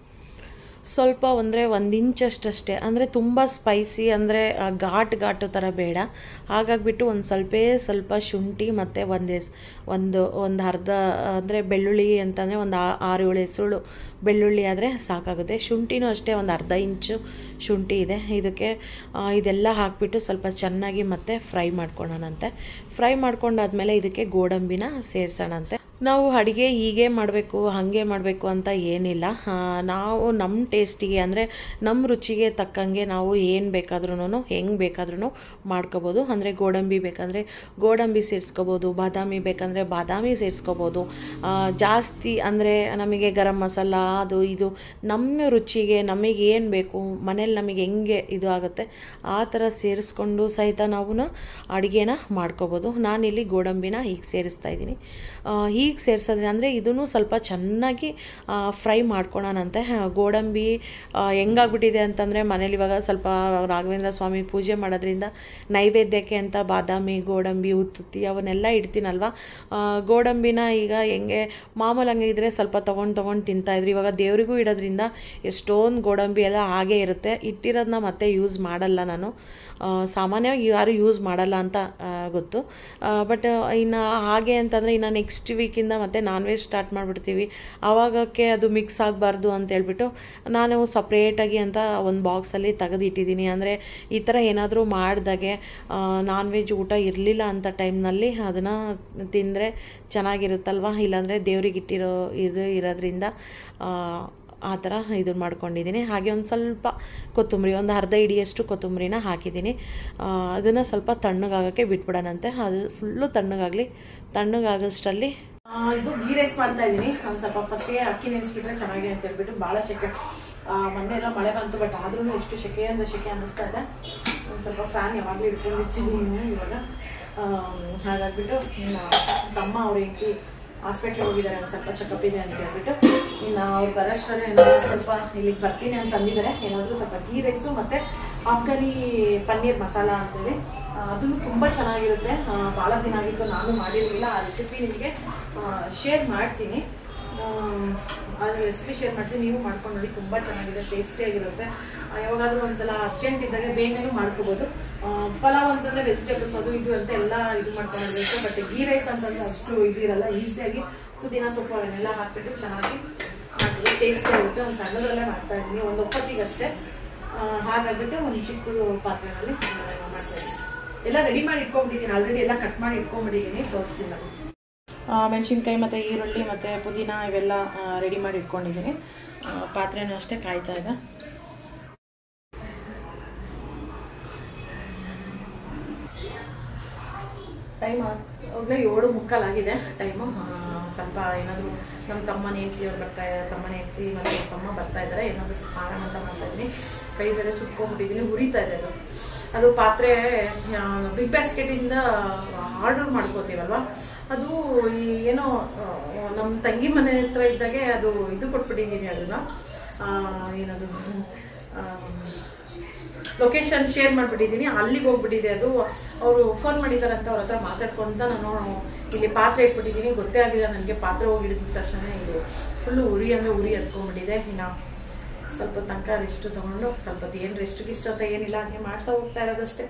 ಸ್ವಲ್ಪ ಅಂದರೆ ಒಂದು ಇಂಚಷ್ಟಷ್ಟೇ ಅಂದರೆ ತುಂಬ ಸ್ಪೈಸಿ ಅಂದರೆ ಘಾಟ್ ಘಾಟು ಥರ ಬೇಡ ಹಾಗಾಗಿಬಿಟ್ಟು ಒಂದು ಸ್ವಲ್ಪ ಸ್ವಲ್ಪ ಶುಂಠಿ ಮತ್ತು ಒಂದು ಎಸ್ ಒಂದು ಒಂದು ಅರ್ಧ ಅಂದರೆ ಬೆಳ್ಳುಳ್ಳಿ ಅಂತಂದರೆ ಒಂದು ಆ- ಆರು ಏಳು ಹೆಸರು ಬೆಳ್ಳುಳ್ಳಿ ಆದರೆ ಸಾಕಾಗುತ್ತೆ ಶುಂಠಿನೂ ಅಷ್ಟೇ ಒಂದು ಅರ್ಧ ಇಂಚು ಶುಂಠಿ ಇದೆ ಇದಕ್ಕೆ ಆ, ಇದೆಲ್ಲ ಹಾಕಿಬಿಟ್ಟು ಸ್ವಲ್ಪ ಚೆನ್ನಾಗಿ ಮತ್ತೆ ಫ್ರೈ ಮಾಡ್ಕೊಳ್ಳೋಣಂತೆ ಫ್ರೈ ಮಾಡ್ಕೊಂಡಾದ್ಮೇಲೆ ಇದಕ್ಕೆ ಗೋಡಂಬಿನ ಸೇರಿಸೋಣಂತೆ ನಾವು ಅಡುಗೆ ಹೀಗೆ ಮಾಡಬೇಕು ಹಾಗೆ ಮಾಡಬೇಕು ಅಂತ ಏನಿಲ್ಲ ಆ, ನಾವು ನಮ್ಮ ಟೇಸ್ಟಿಗೆ ಅಂದರೆ ನಮ್ಮ ರುಚಿಗೆ ತಕ್ಕಂಗೆ ನಾವು ಏನು ಬೇಕಾದ್ರೂ ಹೆಂಗೆ ಬೇಕಾದ್ರೂ ಮಾಡ್ಕೋಬೋದು ಅಂದರೆ ಗೋಡಂಬಿ ಬೇಕಂದರೆ ಗೋಡಂಬಿ ಸೇರಿಸ್ಕೋಬೋದು ಬಾದಾಮಿ ಬೇಕಂದರೆ ಬಾದಾಮಿ ಸೇರಿಸ್ಕೋಬೋದು ಆ, ಜಾಸ್ತಿ ಅಂದರೆ ನಮಗೆ ಗರಂ ಮಸಾಲ ಅದು ಇದು ನಮ್ಮ ರುಚಿಗೆ ನಮಗೆ ಏನು ಬೇಕು ಮನೇಲಿ ನಮಗೆ ಹೆಂಗೆ ಇದು ಆಗುತ್ತೆ ಆ ಥರ ಸೇರಿಸ್ಕೊಂಡು ಸಹಿತ ನಾವು ಅಡುಗೆನ ಮಾಡ್ಕೋಬೋದು ನಾನಿಲ್ಲಿ ಗೋಡಂಬಿನ ಹೀಗೆ ಸೇರಿಸ್ತಾ ಇದ್ದೀನಿ ಹೀಗೆ ಈಗ ಸೇರಿಸೋದ್ರೆ ಅಂದರೆ ಇದನ್ನು ಸ್ವಲ್ಪ ಚೆನ್ನಾಗಿ ಫ್ರೈ ಮಾಡ್ಕೊಳೋಣಂತೆ ಗೋಡಂಬಿ ಆ, ಹೆಂಗಾಗ್ಬಿಟ್ಟಿದೆ ಅಂತಂದರೆ ಮನೇಲಿ ಇವಾಗ ಸ್ವಲ್ಪ ರಾಘವೇಂದ್ರ ಸ್ವಾಮಿ ಪೂಜೆ ಮಾಡೋದ್ರಿಂದ ನೈವೇದ್ಯಕ್ಕೆ ಅಂತ ಬಾದಾಮಿ ಗೋಡಂಬಿ ಉತ್ತುತ್ತಿ ಅವನ್ನೆಲ್ಲ ಇಡ್ತೀನಲ್ವ ಆ, ಗೋಡಂಬಿನ ಈಗ ಹೆಂಗೆ ಮಾಮೂಲು ಹಂಗೆ ಇದ್ರೆ ಸ್ವಲ್ಪ ತೊಗೊಂಡು ತೊಗೊಂಡು ತಿಂತಾಯಿದ್ರು ಇವಾಗ ದೇವರಿಗೂ ಇಡೋದ್ರಿಂದ ಎಷ್ಟೊಂದು ಗೋಡಂಬಿ ಎಲ್ಲ ಹಾಗೇ ಇರುತ್ತೆ ಇಟ್ಟಿರೋದನ್ನ ಮತ್ತೆ ಯೂಸ್ ಮಾಡಲ್ಲ ನಾನು ಆ, ಸಾಮಾನ್ಯವಾಗಿ ಯಾರು ಯೂಸ್ ಮಾಡಲ್ಲ ಅಂತ ಆ, ಗೊತ್ತು ಬಟ್ ಇನ್ನು ಹಾಗೆ ಅಂತಂದರೆ ಇನ್ನು ನೆಕ್ಸ್ಟ್ ವೀಕಿಂದ ಮತ್ತೆ ನಾನ್ ವೆಜ್ ಸ್ಟಾರ್ಟ್ ಮಾಡಿಬಿಡ್ತೀವಿ ಆವಾಗಕ್ಕೆ ಅದು ಮಿಕ್ಸ್ ಆಗಬಾರ್ದು ಅಂತ ಹೇಳ್ಬಿಟ್ಟು ನಾನು ಸಪ್ರೇಟಾಗಿ ಅಂತ ಒಂದು ಬಾಕ್ಸಲ್ಲಿ ತೆಗೆದಿಟ್ಟಿದ್ದೀನಿ ಅಂದರೆ ಈ ಥರ ಏನಾದರೂ ಮಾಡಿದಾಗೆ ನಾನ್ ವೆಜ್ ಊಟ ಇರಲಿಲ್ಲ ಅಂತ ಟೈಮ್ನಲ್ಲಿ ಅದನ್ನು ತಿಂದರೆ ಚೆನ್ನಾಗಿರುತ್ತಲ್ವ ಇಲ್ಲಾಂದರೆ ದೇವ್ರಿಗೆ ಇಟ್ಟಿರೋ ಇದು ಇರೋದ್ರಿಂದ ಆ, ಆ ಥರ ಇದನ್ನು ಮಾಡ್ಕೊಂಡಿದ್ದೀನಿ ಹಾಗೆ ಒಂದು ಸ್ವಲ್ಪ ಕೊತ್ತಂಬರಿ ಒಂದು ಅರ್ಧ ಇಡಿಯಷ್ಟು ಕೊತ್ತಂಬರಿನ ಹಾಕಿದ್ದೀನಿ ಅದನ್ನು ಸ್ವಲ್ಪ ತಣ್ಣಗಾಗೋಕ್ಕೆ ಬಿಟ್ಬಿಡೋಣಂತೆ ಅದು ಫುಲ್ಲು ತಣ್ಣಗಾಗಲಿ ತಣ್ಣಗಾಗೋಷ್ಟರಲ್ಲಿ ಆ, ಇದು ಗೀ ರೈಸ್ ಮಾಡ್ತಾ ಇದ್ದೀನಿ ಒಂದು ಸ್ವಲ್ಪ ಫಸ್ಟಿಗೆ ಅಕ್ಕಿ ನೆನೆಸ್ಬಿಟ್ರೆ ಚೆನ್ನಾಗಿ ಅಂತ ಹೇಳ್ಬಿಟ್ಟು ಭಾಳ ಸೆಕೆ ಆ, ಮೊನ್ನೆ ಎಲ್ಲ ಮಳೆ ಬಂತು ಬಟ್ ಆದ್ರೂ ಎಷ್ಟು ಸೆಕೆ ಅಂದರೆ ಸೆಕೆ ಅನ್ನಿಸ್ತಾ ಇದೆ ಒಂದು ಸ್ವಲ್ಪ ಫ್ಯಾನ್ ಯಾವಾಗಲೂ ಇಟ್ಕೊಂಡಿರ್ತೀನಿ ಇವಾಗ ಆ, ಹಾಗಾಗ್ಬಿಟ್ಟು ಇನ್ನು ತಮ್ಮ ಅವ್ರ ಹೆಂಡತಿ ಹಾಸ್ಪಿಟ್ಲಿಗೆ ಹೋಗಿದ್ದಾರೆ ಒಂದು ಸ್ವಲ್ಪ ಚೆಕಪ್ ಇದೆ ಅಂತ ಹೇಳ್ಬಿಟ್ಟು ಇನ್ನು ಅವ್ರು ಬರೋಷ್ಟರಲ್ಲಿ ನಾನು ಸ್ವಲ್ಪ ಇಲ್ಲಿಗೆ ಬರ್ತೀನಿ ಅಂತ ಅಂದಿದ್ದಾರೆ ಏನಾದರೂ ಸ್ವಲ್ಪ ಗೀ ರೈಸು ಮತ್ತು ಆಫ್ಘನಿ ಪನ್ನೀರ್ ಮಸಾಲ ಅಂತೇಳಿ ಆ, ಅದನ್ನು ತುಂಬ ಚೆನ್ನಾಗಿರುತ್ತೆ ಆ, ಭಾಳ ದಿನ ಆಗಿತ್ತು ನಾನು ಮಾಡಿರಲಿಲ್ಲ ಆ ರೆಸಿಪಿ ನಿಮಗೆ ಶೇರ್ ಮಾಡ್ತೀನಿ ಆ ರೆಸಿಪಿ ಶೇರ್ ಮಾಡ್ತೀನಿ ನೀವು ಮಾಡ್ಕೊಂಡು ನೋಡಿ ತುಂಬ ಚೆನ್ನಾಗಿದೆ ಟೇಸ್ಟಿಯಾಗಿರುತ್ತೆ ಆ, ಯಾವಾಗಾದ್ರೂ ಒಂದ್ಸಲ ಅರ್ಜೆಂಟ್ ಇದ್ದಾಗ ಬೇಗನೆ ಮಾಡ್ಕೋಬೋದು ಆ, ಪಲಾವ್ ಅಂತಂದರೆ ವೆಜಿಟೇಬಲ್ಸ್ ಅದು ಇದು ಅಂತ ಎಲ್ಲ ಇದು ಮಾಡ್ಕೊಂಡಿರುತ್ತೆ ಬಟ್ ಗೀ ರೈಸ್ ಅಂತಂದ್ರೆ ಅಷ್ಟು ಇದಿರಲ್ಲ ಈಸಿಯಾಗಿ ಪುದೀನ ಸೊಪ್ಪು ಅವನ್ನೆಲ್ಲ ಹಾಕ್ಬಿಟ್ಟು ಚೆನ್ನಾಗಿ ಮಾಡಿದ್ರೆ ಟೇಸ್ಟ್ ಇರುತ್ತೆ ಒಂದು ಸಣ್ಣದಲ್ಲೇ ಮಾಡ್ತಾ ಇದ್ದೀನಿ ಒಂದು ಒಪ್ಪತ್ತಿಗಷ್ಟೇ ಆ, ಹಾಗಾಗ್ಬಿಟ್ಟು ಒಂದು ಚಿಕ್ಕದು ಪಾತ್ರೆನಲ್ಲಿ ಮಾಡ್ತಾ ಇದ್ದೀನಿ ಎಲ್ಲ ರೆಡಿ ಮಾಡಿ ಇಟ್ಕೊಂಡ್ಬಿಟ್ಟಿದ್ದೀನಿ ಆಲ್ರೆಡಿ ಎಲ್ಲ ಕಟ್ ಮಾಡಿ ಇಟ್ಕೊಂಡ್ಬಿಟ್ಟಿದ್ದೀನಿ ತೋರಿಸ್ತೀನಿ ನಾನು ಮೆಣಸಿನ್ಕಾಯಿ ಮತ್ತು ಈರುಳ್ಳಿ ಮತ್ತು ಪುದೀನ ಇವೆಲ್ಲ ರೆಡಿ ಮಾಡಿ ಇಟ್ಕೊಂಡಿದ್ದೀನಿ ಆ, ಪಾತ್ರೆನೂ ಅಷ್ಟೇ ಕಾಯ್ತಾ ಇದೆ ಟೈಮ್ ಒಳ್ಳೆ ಏಳು ಮುಕ್ಕಾಲಾಗಿದೆ ಟೈಮು ಸ್ವಲ್ಪ ಏನಾದರೂ ನಮ್ಮ ತಮ್ಮನ ಹೆಂಡತಿ ಅವ್ರು ಬರ್ತಾ ಇದ್ದಾರೆ ತಮ್ಮನ ಹೆಂಡತಿ ಮತ್ತು ತಮ್ಮ ಬರ್ತಾ ಇದ್ದಾರೆ ಏನಾದರೂ ಸ್ವಲ್ಪ ಆರಾಮ ಅಂತ ಮಾಡ್ತಾ ಇದ್ದೀನಿ ಕೈ ಬೇರೆ ಸುಟ್ಕೊಂಡ್ಬಿಟ್ಟಿದ್ದೀನಿ ಉರಿತಾ ಇದೆ ಅದು ಅದು ಪಾತ್ರೆ ಬಿಗ್ ಬ್ಯಾಸ್ಕೆಟಿಂದ ಆರ್ಡರ್ ಮಾಡ್ಕೋತೀವಲ್ವ ಅದು ಈ ಏನೋ ಆ, ನಮ್ಮ ತಂಗಿ ಮನೆ ಹತ್ರ ಇದ್ದಾಗೆ ಅದು ಇದು ಕೊಟ್ಬಿಟ್ಟಿದ್ದೀನಿ ಅದನ್ನು ಏನದು ಆ, ಲೊಕೇಶನ್ ಶೇರ್ ಮಾಡಿಬಿಟ್ಟಿದ್ದೀನಿ ಅಲ್ಲಿಗೆ ಹೋಗ್ಬಿಟ್ಟಿದೆ ಅದು ಅವರು ಫೋನ್ ಮಾಡಿದಾರಂತ ಅವ್ರ ಹತ್ರ ಮಾತಾಡ್ಕೊಂತ ನಾನು ಇಲ್ಲಿ ಪಾತ್ರೆ ಇಟ್ಬಿಟ್ಟಿದ್ದೀನಿ ಗೊತ್ತೇ ಆಗಿಲ್ಲ ನನಗೆ ಪಾತ್ರೆ ಹೋಗಿ ಹಿಡಿದ ತಕ್ಷಣ ಇದು ಫುಲ್ಲು ಉರಿ ಅಂದರೆ ಉರಿ ಹತ್ಕೊಂಡ್ಬಿಟ್ಟಿದೆ ಇನ್ನು ಸ್ವಲ್ಪ ತನಕ ರೆಸ್ಟ್ ತೊಗೊಂಡು ಸ್ವಲ್ಪ ಹೊತ್ತು ಏನು ರೆಸ್ಟ್ ಗಿಸ್ಟ್ ಅಂತ ಏನಿಲ್ಲ ಹಂಗೆ ಮಾಡ್ತಾ ಹೋಗ್ತಾ ಇರೋದಷ್ಟೇ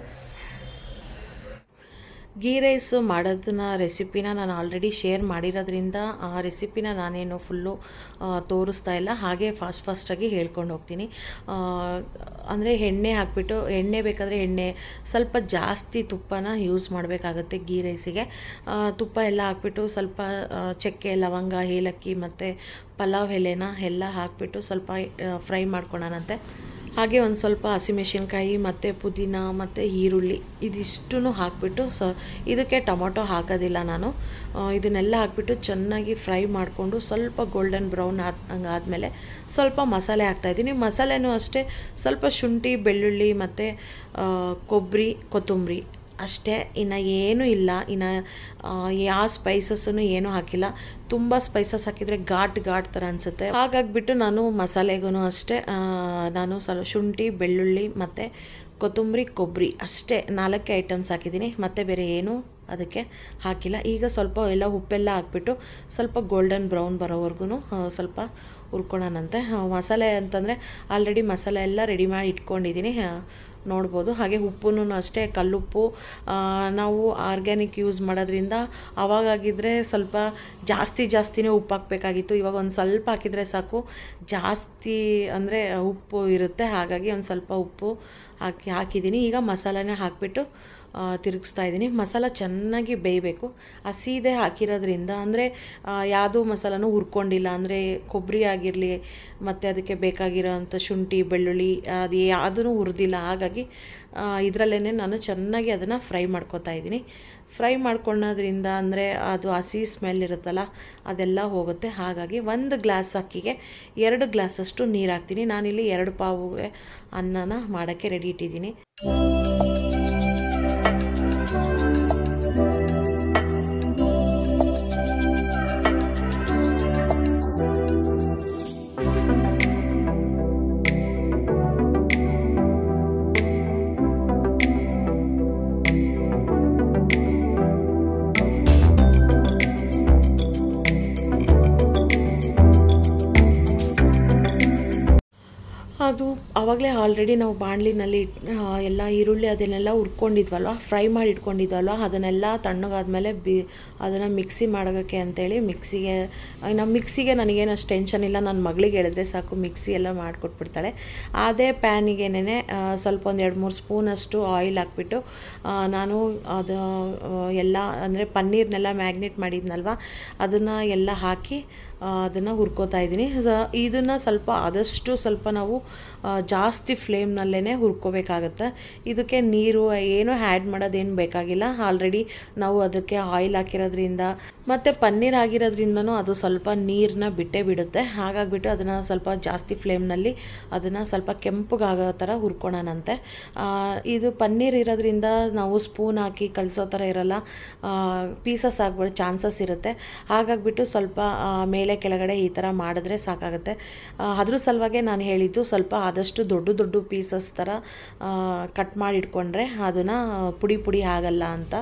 ಗೀ ರೈಸ್ ಮಾಡೋದನ್ನ ರೆಸಿಪಿನ ನಾನು ಆಲ್ರೆಡಿ ಶೇರ್ ಮಾಡಿರೋದ್ರಿಂದ ಆ ರೆಸಿಪಿನ ನಾನೇನು ಫುಲ್ಲು ತೋರಿಸ್ತಾ ಇಲ್ಲ ಹಾಗೆ ಫಾಸ್ಟ್ ಫಾಸ್ಟಾಗಿ ಹೇಳ್ಕೊಂಡು ಹೋಗ್ತೀನಿ ಅಂದರೆ ಎಣ್ಣೆ ಹಾಕ್ಬಿಟ್ಟು ಎಣ್ಣೆ ಬೇಕಾದರೆ ಎಣ್ಣೆ ಸ್ವಲ್ಪ ಜಾಸ್ತಿ ತುಪ್ಪನ ಯೂಸ್ ಮಾಡಬೇಕಾಗತ್ತೆ ಗೀ ರೈಸಿಗೆ ಆ, ತುಪ್ಪ ಎಲ್ಲ ಹಾಕ್ಬಿಟ್ಟು ಸ್ವಲ್ಪ ಆ, ಚಕ್ಕೆ ಲವಂಗ ಏಲಕ್ಕಿ ಮತ್ತು ಪಲಾವ್ ಎಲೆನ ಎಲ್ಲ ಹಾಕ್ಬಿಟ್ಟು ಸ್ವಲ್ಪ ಫ್ರೈ ಮಾಡ್ಕೊಳೋಣಂತೆ ಹಾಗೆ ಒಂದು ಸ್ವಲ್ಪ ಹಸಿಮೆಣಸಿನ್ಕಾಯಿ ಮತ್ತು ಪುದೀನ ಮತ್ತು ಈರುಳ್ಳಿ ಇದಿಷ್ಟೂ ಹಾಕ್ಬಿಟ್ಟು ಸ ಇದಕ್ಕೆ ಟೊಮೊಟೊ ಹಾಕೋದಿಲ್ಲ ನಾನು ಆ, ಇದನ್ನೆಲ್ಲ ಹಾಕ್ಬಿಟ್ಟು ಚೆನ್ನಾಗಿ ಫ್ರೈ ಮಾಡಿಕೊಂಡು ಸ್ವಲ್ಪ ಗೋಲ್ಡನ್ ಬ್ರೌನ್ ಆದ ಹಂಗಾದ್ಮೇಲೆ ಸ್ವಲ್ಪ ಮಸಾಲೆ ಹಾಕ್ತಾಯಿದ್ದೀನಿ ಮಸಾಲೆನೂ ಅಷ್ಟೇ ಸ್ವಲ್ಪ ಶುಂಠಿ ಬೆಳ್ಳುಳ್ಳಿ ಮತ್ತು ಕೊಬ್ಬರಿ ಕೊತ್ತಂಬರಿ ಅಷ್ಟೇ ಇನ್ನು ಏನೂ ಇಲ್ಲ ಇನ್ನು ಯಾವ ಸ್ಪೈಸಸ್ಸನ್ನು ಏನೂ ಹಾಕಿಲ್ಲ ತುಂಬ ಸ್ಪೈಸಸ್ ಹಾಕಿದರೆ ಘಾಟ್ ಘಾಟ್ ಥರ ಅನಿಸುತ್ತೆ ಹಾಗಾಗಿಬಿಟ್ಟು ನಾನು ಮಸಾಲೆಗೂ ಅಷ್ಟೇ ಆ, ನಾನು ಸ್ವಲ್ಪ ಶುಂಠಿ ಬೆಳ್ಳುಳ್ಳಿ ಮತ್ತು ಕೊತ್ತಂಬರಿ ಕೊಬ್ಬರಿ ಅಷ್ಟೇ ನಾಲ್ಕೇ ಐಟಮ್ಸ್ ಹಾಕಿದ್ದೀನಿ ಮತ್ತು ಬೇರೆ ಏನೂ ಅದಕ್ಕೆ ಹಾಕಿಲ್ಲ ಈಗ ಸ್ವಲ್ಪ ಎಲ್ಲ ಉಪ್ಪೆಲ್ಲ ಹಾಕ್ಬಿಟ್ಟು ಸ್ವಲ್ಪ ಗೋಲ್ಡನ್ ಬ್ರೌನ್ ಬರೋವರೆಗೂ ಸ್ವಲ್ಪ ಹುರ್ಕೊಳೋಣಂತೆ ಆ, ಮಸಾಲೆ ಅಂತಂದರೆ ಆಲ್ರೆಡಿ ಮಸಾಲೆ ಎಲ್ಲ ರೆಡಿ ಮಾಡಿ ಇಟ್ಕೊಂಡಿದ್ದೀನಿ ಆ, ನೋಡ್ಬೋದು ಹಾಗೆ ಉಪ್ಪು ಅಷ್ಟೇ ಕಲ್ಲುಪ್ಪು ಆ, ನಾವು ಆರ್ಗ್ಯಾನಿಕ್ ಯೂಸ್ ಮಾಡೋದ್ರಿಂದ ಅವಾಗಾಗಿದ್ದರೆ ಸ್ವಲ್ಪ ಜಾಸ್ತಿ ಜಾಸ್ತಿನೇ ಉಪ್ಪು ಹಾಕಬೇಕಾಗಿತ್ತು ಇವಾಗ ಒಂದು ಸ್ವಲ್ಪ ಹಾಕಿದರೆ ಸಾಕು ಜಾಸ್ತಿ ಅಂದರೆ ಉಪ್ಪು ಇರುತ್ತೆ ಹಾಗಾಗಿ ಒಂದು ಸ್ವಲ್ಪ ಉಪ್ಪು ಹಾಕಿ ಹಾಕಿದ್ದೀನಿ ಈಗ ಮಸಾಲನೇ ಹಾಕಿಬಿಟ್ಟು ತಿರುಗಿಸ್ತಾ ಇದ್ದೀನಿ ಮಸಾಲ ಚೆನ್ನಾಗಿ ಬೇಯಬೇಕು ಹಸಿದೆ ಹಾಕಿರೋದ್ರಿಂದ ಅಂದರೆ ಯಾವುದೂ ಮಸಾಲನೂ ಹುರ್ಕೊಂಡಿಲ್ಲ ಅಂದರೆ ಕೊಬ್ಬರಿ ಆಗಿರಲಿ ಮತ್ತು ಅದಕ್ಕೆ ಬೇಕಾಗಿರೋ ಅಂಥ ಶುಂಠಿ ಬೆಳ್ಳುಳ್ಳಿ ಅದು ಯಾವುದೂ ಹುರಿದಿಲ್ಲ ಹಾಗಾಗಿ ಇದರಲ್ಲೇ ನಾನು ಚೆನ್ನಾಗಿ ಅದನ್ನು ಫ್ರೈ ಮಾಡ್ಕೊತಾ ಇದ್ದೀನಿ ಫ್ರೈ ಮಾಡ್ಕೊಳ್ಳೋದ್ರಿಂದ ಅಂದರೆ ಅದು ಹಸಿ ಸ್ಮೆಲ್ ಇರುತ್ತಲ್ಲ ಅದೆಲ್ಲ ಹೋಗುತ್ತೆ ಹಾಗಾಗಿ ಒಂದು ಗ್ಲಾಸ್ ಅಕ್ಕಿಗೆ ಎರಡು ಗ್ಲಾಸಷ್ಟು ನೀರು ಹಾಕ್ತೀನಿ ನಾನಿಲ್ಲಿ ಎರಡು ಪಾವುಗೆ ಅನ್ನನ ಮಾಡೋಕ್ಕೆ ರೆಡಿ ಇಟ್ಟಿದ್ದೀನಿ ಆವಾಗಲೇ ಆಲ್ರೆಡಿ ನಾವು ಬಾಣಲಿನಲ್ಲಿ ಇಟ್ ಆ, ಎಲ್ಲ ಈರುಳ್ಳಿ ಅದನ್ನೆಲ್ಲ ಹುರ್ಕೊಂಡಿದ್ವಲ್ವ ಫ್ರೈ ಮಾಡಿ ಇಟ್ಕೊಂಡಿದ್ವಲ್ವ ಅದನ್ನೆಲ್ಲ ತಣ್ಣಗಾದ್ಮೇಲೆ ಬಿ ಅದನ್ನು ಮಿಕ್ಸಿ ಮಾಡೋಕ್ಕೆ ಅಂತೇಳಿ ಮಿಕ್ಸಿಗೆ ನಮ್ಮ ಮಿಕ್ಸಿಗೆ ನನಗೇನು ಅಷ್ಟು ಟೆನ್ಷನ್ ಇಲ್ಲ ನನ್ನ ಮಗಳಿಗೆ ಹೇಳಿದ್ರೆ ಸಾಕು ಮಿಕ್ಸಿ ಎಲ್ಲ ಮಾಡಿಕೊಟ್ಬಿಡ್ತಾಳೆ ಅದೇ ಪ್ಯಾನಿಗೆನೇ ಸ್ವಲ್ಪ ಒಂದು ಎರಡು ಮೂರು ಸ್ಪೂನಷ್ಟು ಆಯಿಲ್ ಹಾಕ್ಬಿಟ್ಟು ಆ, ನಾನು ಅದು ಆ, ಎಲ್ಲ ಅಂದರೆ ಪನ್ನೀರ್ನೆಲ್ಲ ಮ್ಯಾಗ್ನೇಟ್ ಮಾಡಿದ್ನಲ್ವ ಅದನ್ನು ಎಲ್ಲ ಹಾಕಿ ಅದನ್ನು ಹುರ್ಕೋತಾ ಇದ್ದೀನಿ ಇದನ್ನು ಸ್ವಲ್ಪ ಆದಷ್ಟು ಸ್ವಲ್ಪ ನಾವು ಆ, ಜಾಸ್ತಿ ಫ್ಲೇಮ್ನಲ್ಲೇ ಹುರ್ಕೋಬೇಕಾಗತ್ತೆ ಇದಕ್ಕೆ ನೀರು ಏನೂ ಆ್ಯಡ್ ಮಾಡೋದೇನು ಬೇಕಾಗಿಲ್ಲ ಆಲ್ರೆಡಿ ನಾವು ಅದಕ್ಕೆ ಆಯಿಲ್ ಹಾಕಿರೋದ್ರಿಂದ ಮತ್ತು ಪನ್ನೀರ್ ಆಗಿರೋದ್ರಿಂದನೂ ಅದು ಸ್ವಲ್ಪ ನೀರನ್ನ ಬಿಟ್ಟೇ ಬಿಡುತ್ತೆ ಹಾಗಾಗಿಬಿಟ್ಟು ಅದನ್ನು ಸ್ವಲ್ಪ ಜಾಸ್ತಿ ಫ್ಲೇಮ್ನಲ್ಲಿ ಅದನ್ನು ಸ್ವಲ್ಪ ಕೆಂಪಗಾಗೋ ಥರ ಹುರ್ಕೊಳೋಣಂತೆ ಆ, ಇದು ಪನ್ನೀರ್ ಇರೋದ್ರಿಂದ ನಾವು ಸ್ಪೂನ್ ಹಾಕಿ ಕಲಿಸೋ ಥರ ಇರಲ್ಲ ಪೀಸಸ್ ಆಗ್ಬಿಡೋ ಚಾನ್ಸಸ್ ಇರುತ್ತೆ ಹಾಗಾಗಿಬಿಟ್ಟು ಸ್ವಲ್ಪ ಆ, ಮೇಲೆ ಕೆಳಗಡೆ ಈ ಥರ ಮಾಡಿದ್ರೆ ಸಾಕಾಗುತ್ತೆ ಆ, ಅದ್ರ ಸಲುವಾಗೆ ನಾನು ಹೇಳಿದ್ದು ಸ್ವಲ್ಪ ಆದಷ್ಟು ದೊಡ್ಡ ದೊಡ್ಡ ಪೀಸಸ್ ಥರ ಕಟ್ ಮಾಡಿ ಇಟ್ಕೊಂಡ್ರೆ ಅದನ್ನು ಪುಡಿ ಪುಡಿ ಆಗಲ್ಲ ಅಂತ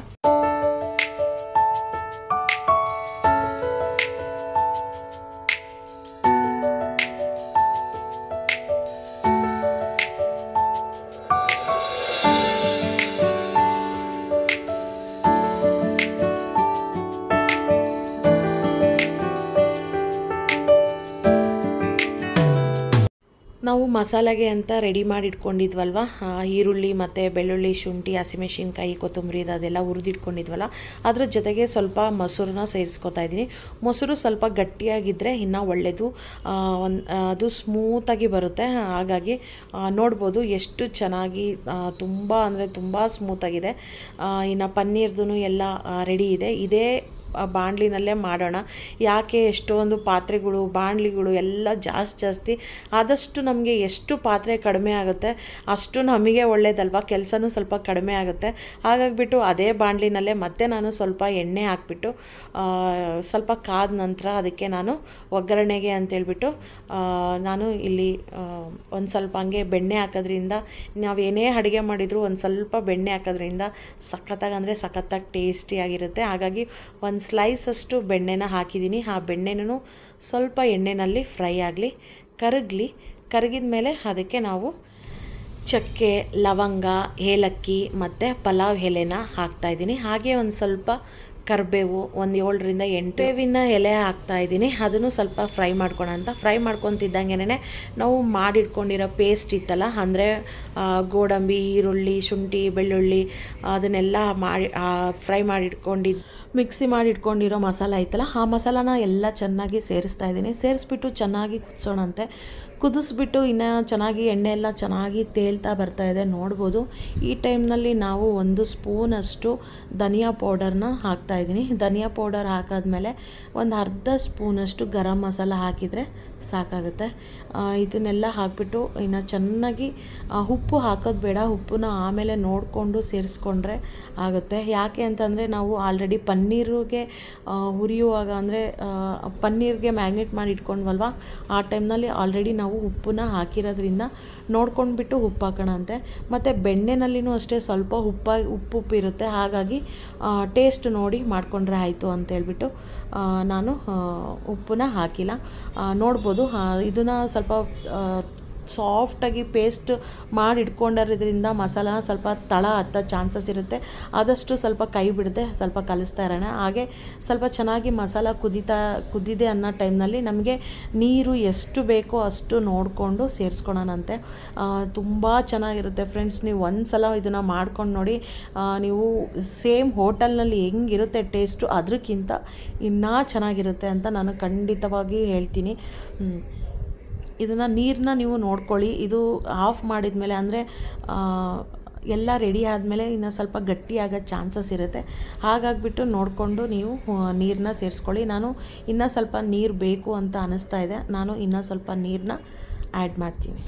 ನಾವು ಮಸಾಲೆಗೆ ಅಂತ ರೆಡಿ ಮಾಡಿ ಇಟ್ಕೊಂಡಿದ್ವಲ್ವ ಆ, ಈರುಳ್ಳಿ ಮತ್ತು ಬೆಳ್ಳುಳ್ಳಿ ಶುಂಠಿ ಹಸಿಮೆಣಸಿನ್ಕಾಯಿ ಕೊತ್ತಂಬರಿ ಅದೆಲ್ಲ ಹುರಿದಿಟ್ಕೊಂಡಿದ್ವಲ್ಲ ಅದ್ರ ಜೊತೆಗೆ ಸ್ವಲ್ಪ ಮೊಸರನ್ನ ಸೇರಿಸ್ಕೊತಾ ಇದ್ದೀನಿ ಮೊಸರು ಸ್ವಲ್ಪ ಗಟ್ಟಿಯಾಗಿದ್ದರೆ ಇನ್ನೂ ಒಳ್ಳೆಯದು ಒಂದು ಅದು ಸ್ಮೂತಾಗಿ ಬರುತ್ತೆ ಹಾಗಾಗಿ ಆ, ನೋಡ್ಬೋದು ಎಷ್ಟು ಚೆನ್ನಾಗಿ ತುಂಬ ಅಂದರೆ ತುಂಬ ಸ್ಮೂತಾಗಿದೆ ಇನ್ನು ಪನ್ನೀರ್ದು ಎಲ್ಲ ರೆಡಿ ಇದೆ ಇದೇ ಆ ಬಾಣಲಿನಲ್ಲೇ ಮಾಡೋಣ ಯಾಕೆ ಎಷ್ಟೊಂದು ಪಾತ್ರೆಗಳು ಬಾಣಲಿಗಳು ಎಲ್ಲ ಜಾಸ್ತಿ ಜಾಸ್ತಿ ಆದಷ್ಟು ನಮಗೆ ಎಷ್ಟು ಪಾತ್ರೆ ಕಡಿಮೆ ಆಗುತ್ತೆ ಅಷ್ಟು ನಮಗೆ ಒಳ್ಳೇದಲ್ವಾ ಕೆಲಸನೂ ಸ್ವಲ್ಪ ಕಡಿಮೆ ಆಗುತ್ತೆ ಹಾಗಾಗಿಬಿಟ್ಟು ಅದೇ ಬಾಣಲಿನಲ್ಲೇ ಮತ್ತೆ ನಾನು ಸ್ವಲ್ಪ ಎಣ್ಣೆ ಹಾಕ್ಬಿಟ್ಟು ಆ, ಸ್ವಲ್ಪ ಕಾದ ನಂತರ ಅದಕ್ಕೆ ನಾನು ಒಗ್ಗರಣೆಗೆ ಅಂತೇಳ್ಬಿಟ್ಟು ಆ, ನಾನು ಇಲ್ಲಿ ಒಂದು ಸ್ವಲ್ಪ ಹಂಗೆ ಬೆಣ್ಣೆ ಹಾಕೋದ್ರಿಂದ ನಾವು ಏನೇ ಅಡುಗೆ ಮಾಡಿದರೂ ಒಂದು ಸ್ವಲ್ಪ ಬೆಣ್ಣೆ ಹಾಕೋದ್ರಿಂದ ಸಖತ್ತಾಗಿ ಅಂದರೆ ಸಖತ್ತಾಗಿ ಟೇಸ್ಟಿಯಾಗಿರುತ್ತೆ ಹಾಗಾಗಿ ಒಂದು ಸ್ಲೈಸಷ್ಟು ಬೆಣ್ಣೆನ ಹಾಕಿದ್ದೀನಿ ಆ ಬೆಣ್ಣೆನೂ ಸ್ವಲ್ಪ ಎಣ್ಣೆನಲ್ಲಿ ಫ್ರೈ ಆಗಲಿ ಕರಗಲಿ ಕರಗಿದ ಮೇಲೆ ಅದಕ್ಕೆ ನಾವು ಚಕ್ಕೆ ಲವಂಗ ಏಲಕ್ಕಿ ಮತ್ತು ಪಲಾವ್ ಎಲೆನ ಹಾಕ್ತಾಯಿದ್ದೀನಿ ಹಾಗೆ ಒಂದು ಸ್ವಲ್ಪ ಕರಿಬೇವು ಒಂದು ಏಳರಿಂದ ಎಂಟು ಬೇವಿನ ಎಲೆ ಹಾಕ್ತಾ ಇದ್ದೀನಿ ಅದನ್ನು ಸ್ವಲ್ಪ ಫ್ರೈ ಮಾಡ್ಕೊಳ ಅಂತ ಫ್ರೈ ಮಾಡ್ಕೊತಿದ್ದಂಗೆನೆ ನಾವು ಮಾಡಿಟ್ಕೊಂಡಿರೋ ಪೇಸ್ಟ್ ಇತ್ತಲ್ಲ ಅಂದರೆ ಗೋಡಂಬಿ ಈರುಳ್ಳಿ ಶುಂಠಿ ಬೆಳ್ಳುಳ್ಳಿ ಅದನ್ನೆಲ್ಲ ಮಾಡಿ ಫ್ರೈ ಮಾಡಿಟ್ಕೊಂಡಿದ್ದು ಮಿಕ್ಸಿ ಮಾಡಿ ಇಟ್ಕೊಂಡಿರೋ ಮಸಾಲ ಐತಲ್ಲ ಆ ಮಸಾಲಾನ ಎಲ್ಲ ಚೆನ್ನಾಗಿ ಸೇರಿಸ್ತಾ ಇದ್ದೀನಿ ಸೇರಿಸ್ಬಿಟ್ಟು ಚೆನ್ನಾಗಿ ಕುದಿಸೋಣಂತೆ ಕುದಿಸ್ಬಿಟ್ಟು ಇನ್ನು ಚೆನ್ನಾಗಿ ಎಣ್ಣೆ ಎಲ್ಲ ಚೆನ್ನಾಗಿ ತೇಲ್ತಾ ಬರ್ತಾ ಇದೆ ನೋಡ್ಬೋದು ಈ ಟೈಮ್ನಲ್ಲಿ ನಾವು ಒಂದು ಸ್ಪೂನಷ್ಟು ಧನಿಯಾ ಪೌಡರ್ನ ಹಾಕ್ತಾಯಿದ್ದೀನಿ ಧನಿಯಾ ಪೌಡರ್ ಹಾಕಾದ್ಮೇಲೆ ಒಂದು ಅರ್ಧ ಸ್ಪೂನಷ್ಟು ಗರಂ ಮಸಾಲ ಹಾಕಿದರೆ ಸಾಕಾಗುತ್ತೆ ಆ, ಇದನ್ನೆಲ್ಲ ಹಾಕ್ಬಿಟ್ಟು ಇನ್ನು ಚೆನ್ನಾಗಿ ಆ, ಉಪ್ಪು ಹಾಕೋದು ಬೇಡ ಉಪ್ಪನ್ನ ಆಮೇಲೆ ನೋಡಿಕೊಂಡು ಸೇರಿಸ್ಕೊಂಡ್ರೆ ಆಗುತ್ತೆ ಯಾಕೆ ಅಂತಂದರೆ ನಾವು ಆಲ್ರೆಡಿ ಪನ್ನೀರಿಗೆ ಆ, ಹುರಿಯುವಾಗ ಅಂದರೆ ಪನ್ನೀರ್ಗೆ ಮ್ಯಾಗ್ನೇಟ್ ಮಾಡಿ ಇಟ್ಕೊಂಡ್ವಲ್ವ ಆ ಟೈಮ್ನಲ್ಲಿ ಆಲ್ರೆಡಿ ನಾವು ಉಪ್ಪನ್ನ ಹಾಕಿರೋದ್ರಿಂದ ನೋಡ್ಕೊಂಡ್ಬಿಟ್ಟು ಉಪ್ಪು ಹಾಕೋಣಂತೆ ಮತ್ತು ಬೆಣ್ಣೆನಲ್ಲಿನೂ ಅಷ್ಟೇ ಸ್ವಲ್ಪ ಉಪ್ಪ ಉಪ್ಪು ಉಪ್ಪು ಇರುತ್ತೆ ಹಾಗಾಗಿ ಟೇಸ್ಟ್ ನೋಡಿ ಮಾಡಿಕೊಂಡ್ರೆ ಆಯಿತು ಅಂತೇಳ್ಬಿಟ್ಟು ಆ, ನಾನು ಆ, ಉಪ್ಪನ್ನ ಹಾಕಿಲ್ಲ ಆ, ನೋಡ್ಬೋದು ಇದನ್ನು ಸ್ವಲ್ಪ ಆ, ಸಾಫ್ಟಾಗಿ ಪೇಸ್ಟ್ ಮಾಡಿ ಇಟ್ಕೊಂಡಿರೋದ್ರಿಂದ ಮಸಾಲ ಸ್ವಲ್ಪ ತಳ ಹತ್ತೋ ಚಾನ್ಸಸ್ ಇರುತ್ತೆ ಆದಷ್ಟು ಸ್ವಲ್ಪ ಕೈ ಬಿಡದೆ ಸ್ವಲ್ಪ ಕಲಿಸ್ತಾ ಇರೋಣ ಹಾಗೆ ಸ್ವಲ್ಪ ಚೆನ್ನಾಗಿ ಮಸಾಲ ಕುದೀತಾ ಕುದ್ದಿದೆ ಅನ್ನೋ ಟೈಮ್ನಲ್ಲಿ ನಮಗೆ ನೀರು ಎಷ್ಟು ಬೇಕೋ ಅಷ್ಟು ನೋಡಿಕೊಂಡು ಸೇರಿಸ್ಕೊಳೋಣಂತೆ ತುಂಬ ಚೆನ್ನಾಗಿರುತ್ತೆ ಫ್ರೆಂಡ್ಸ್ ನೀವು ಒಂದು ಸಲ ಇದನ್ನು ಮಾಡ್ಕೊಂಡು ನೋಡಿ ಆ, ನೀವು ಸೇಮ್ ಹೋಟೆಲ್ನಲ್ಲಿ ಹೆಂಗಿರುತ್ತೆ ಟೇಸ್ಟು ಅದಕ್ಕಿಂತ ಇನ್ನೂ ಚೆನ್ನಾಗಿರುತ್ತೆ ಅಂತ ನಾನು ಖಂಡಿತವಾಗಿ ಹೇಳ್ತೀನಿ ಹ್ಮ್. ಇದನ್ನು ನೀರನ್ನ ನೀವು ನೋಡ್ಕೊಳ್ಳಿ ಇದು ಆಫ್ ಮಾಡಿದ್ಮೇಲೆ ಅಂದರೆ ಎಲ್ಲ ರೆಡಿ ಆದಮೇಲೆ ಇನ್ನು ಸ್ವಲ್ಪ ಗಟ್ಟಿಯಾಗೋ ಚಾನ್ಸಸ್ ಇರುತ್ತೆ ಹಾಗಾಗಿಬಿಟ್ಟು ನೋಡಿಕೊಂಡು ನೀವು ನೀರನ್ನ ಸೇರಿಸ್ಕೊಳ್ಳಿ ನಾನು ಇನ್ನೂ ಸ್ವಲ್ಪ ನೀರು ಬೇಕು ಅಂತ ಅನ್ನಿಸ್ತಾ ಇದೆ ನಾನು ಇನ್ನೂ ಸ್ವಲ್ಪ ನೀರನ್ನ ಆ್ಯಡ್ ಮಾಡ್ತೀನಿ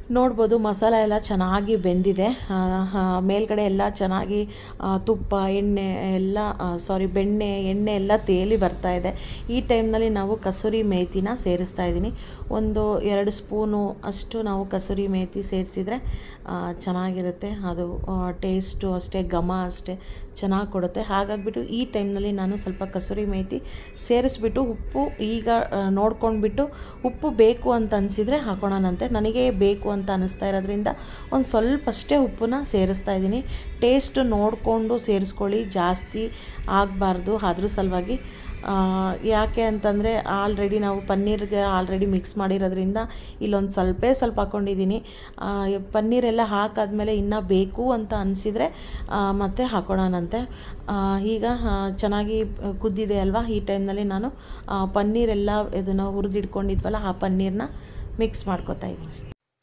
ನೋಡ್ಬೋದು ಮಸಾಲ ಎಲ್ಲ ಚೆನ್ನಾಗಿ ಬೆಂದಿದೆ ಆ, ಆ, ಮೇಲ್ಗಡೆ ಎಲ್ಲ ಚೆನ್ನಾಗಿ ಆ, ತುಪ್ಪ ಎಣ್ಣೆ ಎಲ್ಲ ಸಾರಿ ಬೆಣ್ಣೆ ಎಣ್ಣೆ ಎಲ್ಲ ತೇಲಿ ಬರ್ತಾ ಇದೆ ಈ ಟೈಮ್ನಲ್ಲಿ ನಾವು ಕಸೂರಿ ಮೇಥಿನ ಸೇರಿಸ್ತಾ ಇದ್ದೀನಿ ಒಂದು ಎರಡು ಸ್ಪೂನು ಅಷ್ಟು ನಾವು ಕಸೂರಿ ಮೇಥಿ ಸೇರಿಸಿದರೆ ಚೆನ್ನಾಗಿರುತ್ತೆ ಅದು ಟೇಸ್ಟು ಅಷ್ಟೇ ಘಮ ಅಷ್ಟೇ ಚೆನ್ನಾಗಿ ಕೊಡುತ್ತೆ ಹಾಗಾಗಿಬಿಟ್ಟು ಈ ಟೈಮ್ನಲ್ಲಿ ನಾನು ಸ್ವಲ್ಪ ಕಸೂರಿ ಮೇಥಿ ಸೇರಿಸ್ಬಿಟ್ಟು ಉಪ್ಪು ಈಗ ಆ, ನೋಡ್ಕೊಂಡ್ಬಿಟ್ಟು ಉಪ್ಪು ಬೇಕು ಅಂತ ಅನಿಸಿದರೆ ಹಾಕೋಣನಂತೆ ನನಗೆ ಬೇಕು ಅಂತ ಅನ್ನಿಸ್ತಾ ಇರೋದ್ರಿಂದ ಒಂದು ಸ್ವಲ್ಪ ಅಷ್ಟೇ ಉಪ್ಪನ್ನ ಸೇರಿಸ್ತಾ ಇದ್ದೀನಿ ಟೇಸ್ಟ್ ನೋಡಿಕೊಂಡು ಸೇರಿಸ್ಕೊಳ್ಳಿ ಜಾಸ್ತಿ ಆಗಬಾರ್ದು ಅದ್ರ ಸಲುವಾಗಿ ಆ, ಯಾಕೆ ಅಂತಂದರೆ ಆಲ್ರೆಡಿ ನಾವು ಪನ್ನೀರ್ಗೆ ಆಲ್ರೆಡಿ ಮಿಕ್ಸ್ ಮಾಡಿರೋದ್ರಿಂದ ಇಲ್ಲೊಂದು ಸ್ವಲ್ಪ ಸ್ವಲ್ಪ ಹಾಕ್ಕೊಂಡಿದ್ದೀನಿ ಆ, ಪನ್ನೀರೆಲ್ಲ ಹಾಕಾದ್ಮೇಲೆ ಇನ್ನೂ ಬೇಕು ಅಂತ ಅನಿಸಿದರೆ ಮತ್ತೆ ಹಾಕೋಣನಂತೆ ಆ, ಈಗ ಆ, ಚೆನ್ನಾಗಿ ಕುದ್ದಿದೆ ಅಲ್ವಾ ಈ ಟೈಮ್ನಲ್ಲಿ ನಾನು ಆ, ಪನ್ನೀರೆಲ್ಲ ಇದನ್ನು ಹುರಿದಿಟ್ಕೊಂಡಿದ್ವಲ್ಲ ಆ ಪನ್ನೀರನ್ನ ಮಿಕ್ಸ್ ಮಾಡ್ಕೊತಾ ಇದ್ದೀನಿ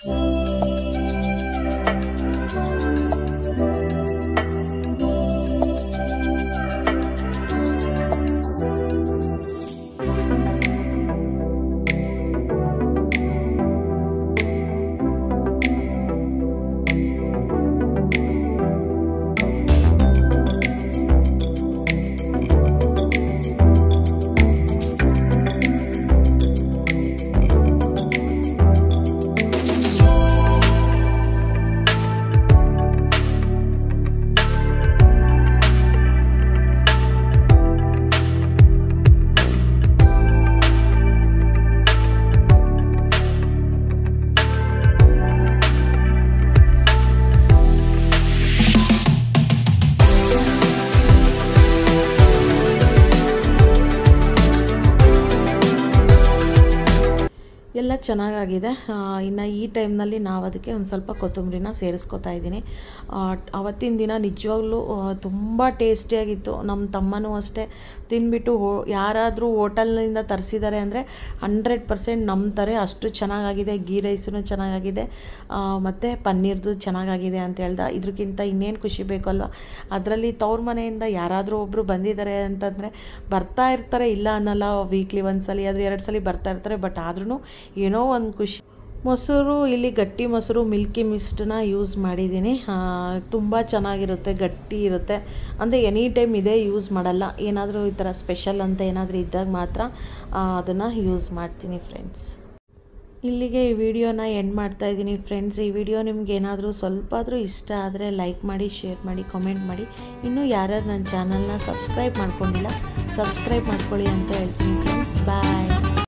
ಎಲ್ಲ ಚೆನ್ನಾಗಾಗಿದೆ ಇನ್ನು ಈ ಟೈಮ್ನಲ್ಲಿ ನಾವು ಅದಕ್ಕೆ ಒಂದು ಸ್ವಲ್ಪ ಕೊತ್ತಂಬರಿನ ಸೇರಿಸ್ಕೊತಾ ಇದ್ದೀನಿ ಆ, ಅವತ್ತಿನ ದಿನ ನಿಜವಾಗ್ಲೂ ತುಂಬ ಟೇಸ್ಟಿಯಾಗಿತ್ತು ನಮ್ಮ ತಮ್ಮನೂ ಅಷ್ಟೇ ತಿಂದ್ಬಿಟ್ಟು ಹೋ ಯಾರಾದರೂ ಹೋಟೆಲ್ನಿಂದ ತರಿಸಿದ್ದಾರೆ ಅಂದರೆ ಹಂಡ್ರೆಡ್ ಪರ್ಸೆಂಟ್ ನಂಬ್ತಾರೆ ಅಷ್ಟು ಚೆನ್ನಾಗಾಗಿದೆ ಗೀ ರೈಸೂ ಚೆನ್ನಾಗಾಗಿದೆ ಮತ್ತು ಪನ್ನೀರ್ದು ಚೆನ್ನಾಗಾಗಿದೆ ಅಂತ ಹೇಳ್ದ ಇದಕ್ಕಿಂತ ಇನ್ನೇನು ಖುಷಿ ಬೇಕಲ್ವ ಅದರಲ್ಲಿ ತವ್ರ ಮನೆಯಿಂದ ಯಾರಾದರೂ ಒಬ್ಬರು ಬಂದಿದ್ದಾರೆ ಅಂತಂದರೆ ಬರ್ತಾ ಇರ್ತಾರೆ ಇಲ್ಲ ಅನ್ನಲ್ಲ ವೀಕ್ಲಿ ಒಂದ್ಸಲಿ ಆದರೆ ಎರಡು ಸಲ ಬರ್ತಾ ಇರ್ತಾರೆ ಬಟ್ ಆದ್ರೂ ಏನೋ ಒಂದು ಖುಷಿ ಮೊಸರು ಇಲ್ಲಿ ಗಟ್ಟಿ ಮೊಸರು ಮಿಲ್ಕಿ ಮಿಸ್ಟನ್ನ ಯೂಸ್ ಮಾಡಿದ್ದೀನಿ ತುಂಬ ಚೆನ್ನಾಗಿರುತ್ತೆ ಗಟ್ಟಿ ಇರುತ್ತೆ ಅಂದರೆ ಎನಿ ಟೈಮ್ ಇದೇ ಯೂಸ್ ಮಾಡಲ್ಲ ಏನಾದರೂ ಈ ಥರ ಸ್ಪೆಷಲ್ ಅಂತ ಏನಾದರೂ ಇದ್ದಾಗ ಮಾತ್ರ ಅದನ್ನು ಯೂಸ್ ಮಾಡ್ತೀನಿ ಫ್ರೆಂಡ್ಸ್ ಇಲ್ಲಿಗೆ ಈ ವಿಡಿಯೋನ ಎಂಡ್ ಮಾಡ್ತಾ ಇದ್ದೀನಿ ಫ್ರೆಂಡ್ಸ್ ಈ ವಿಡಿಯೋ ನಿಮ್ಗೆ ಏನಾದರೂ ಸ್ವಲ್ಪ ಆದರೂ ಇಷ್ಟ ಆದರೆ ಲೈಕ್ ಮಾಡಿ ಶೇರ್ ಮಾಡಿ ಕಮೆಂಟ್ ಮಾಡಿ ಇನ್ನೂ ಯಾರ್ಯಾರು ನನ್ನ ಚಾನಲ್ನ ಸಬ್ಸ್ಕ್ರೈಬ್ ಮಾಡ್ಕೊಂಡಿಲ್ಲ ಸಬ್ಸ್ಕ್ರೈಬ್ ಮಾಡ್ಕೊಳ್ಳಿ ಅಂತ ಹೇಳ್ತೀನಿ ಫ್ರೆಂಡ್ಸ್ ಬಾಯ್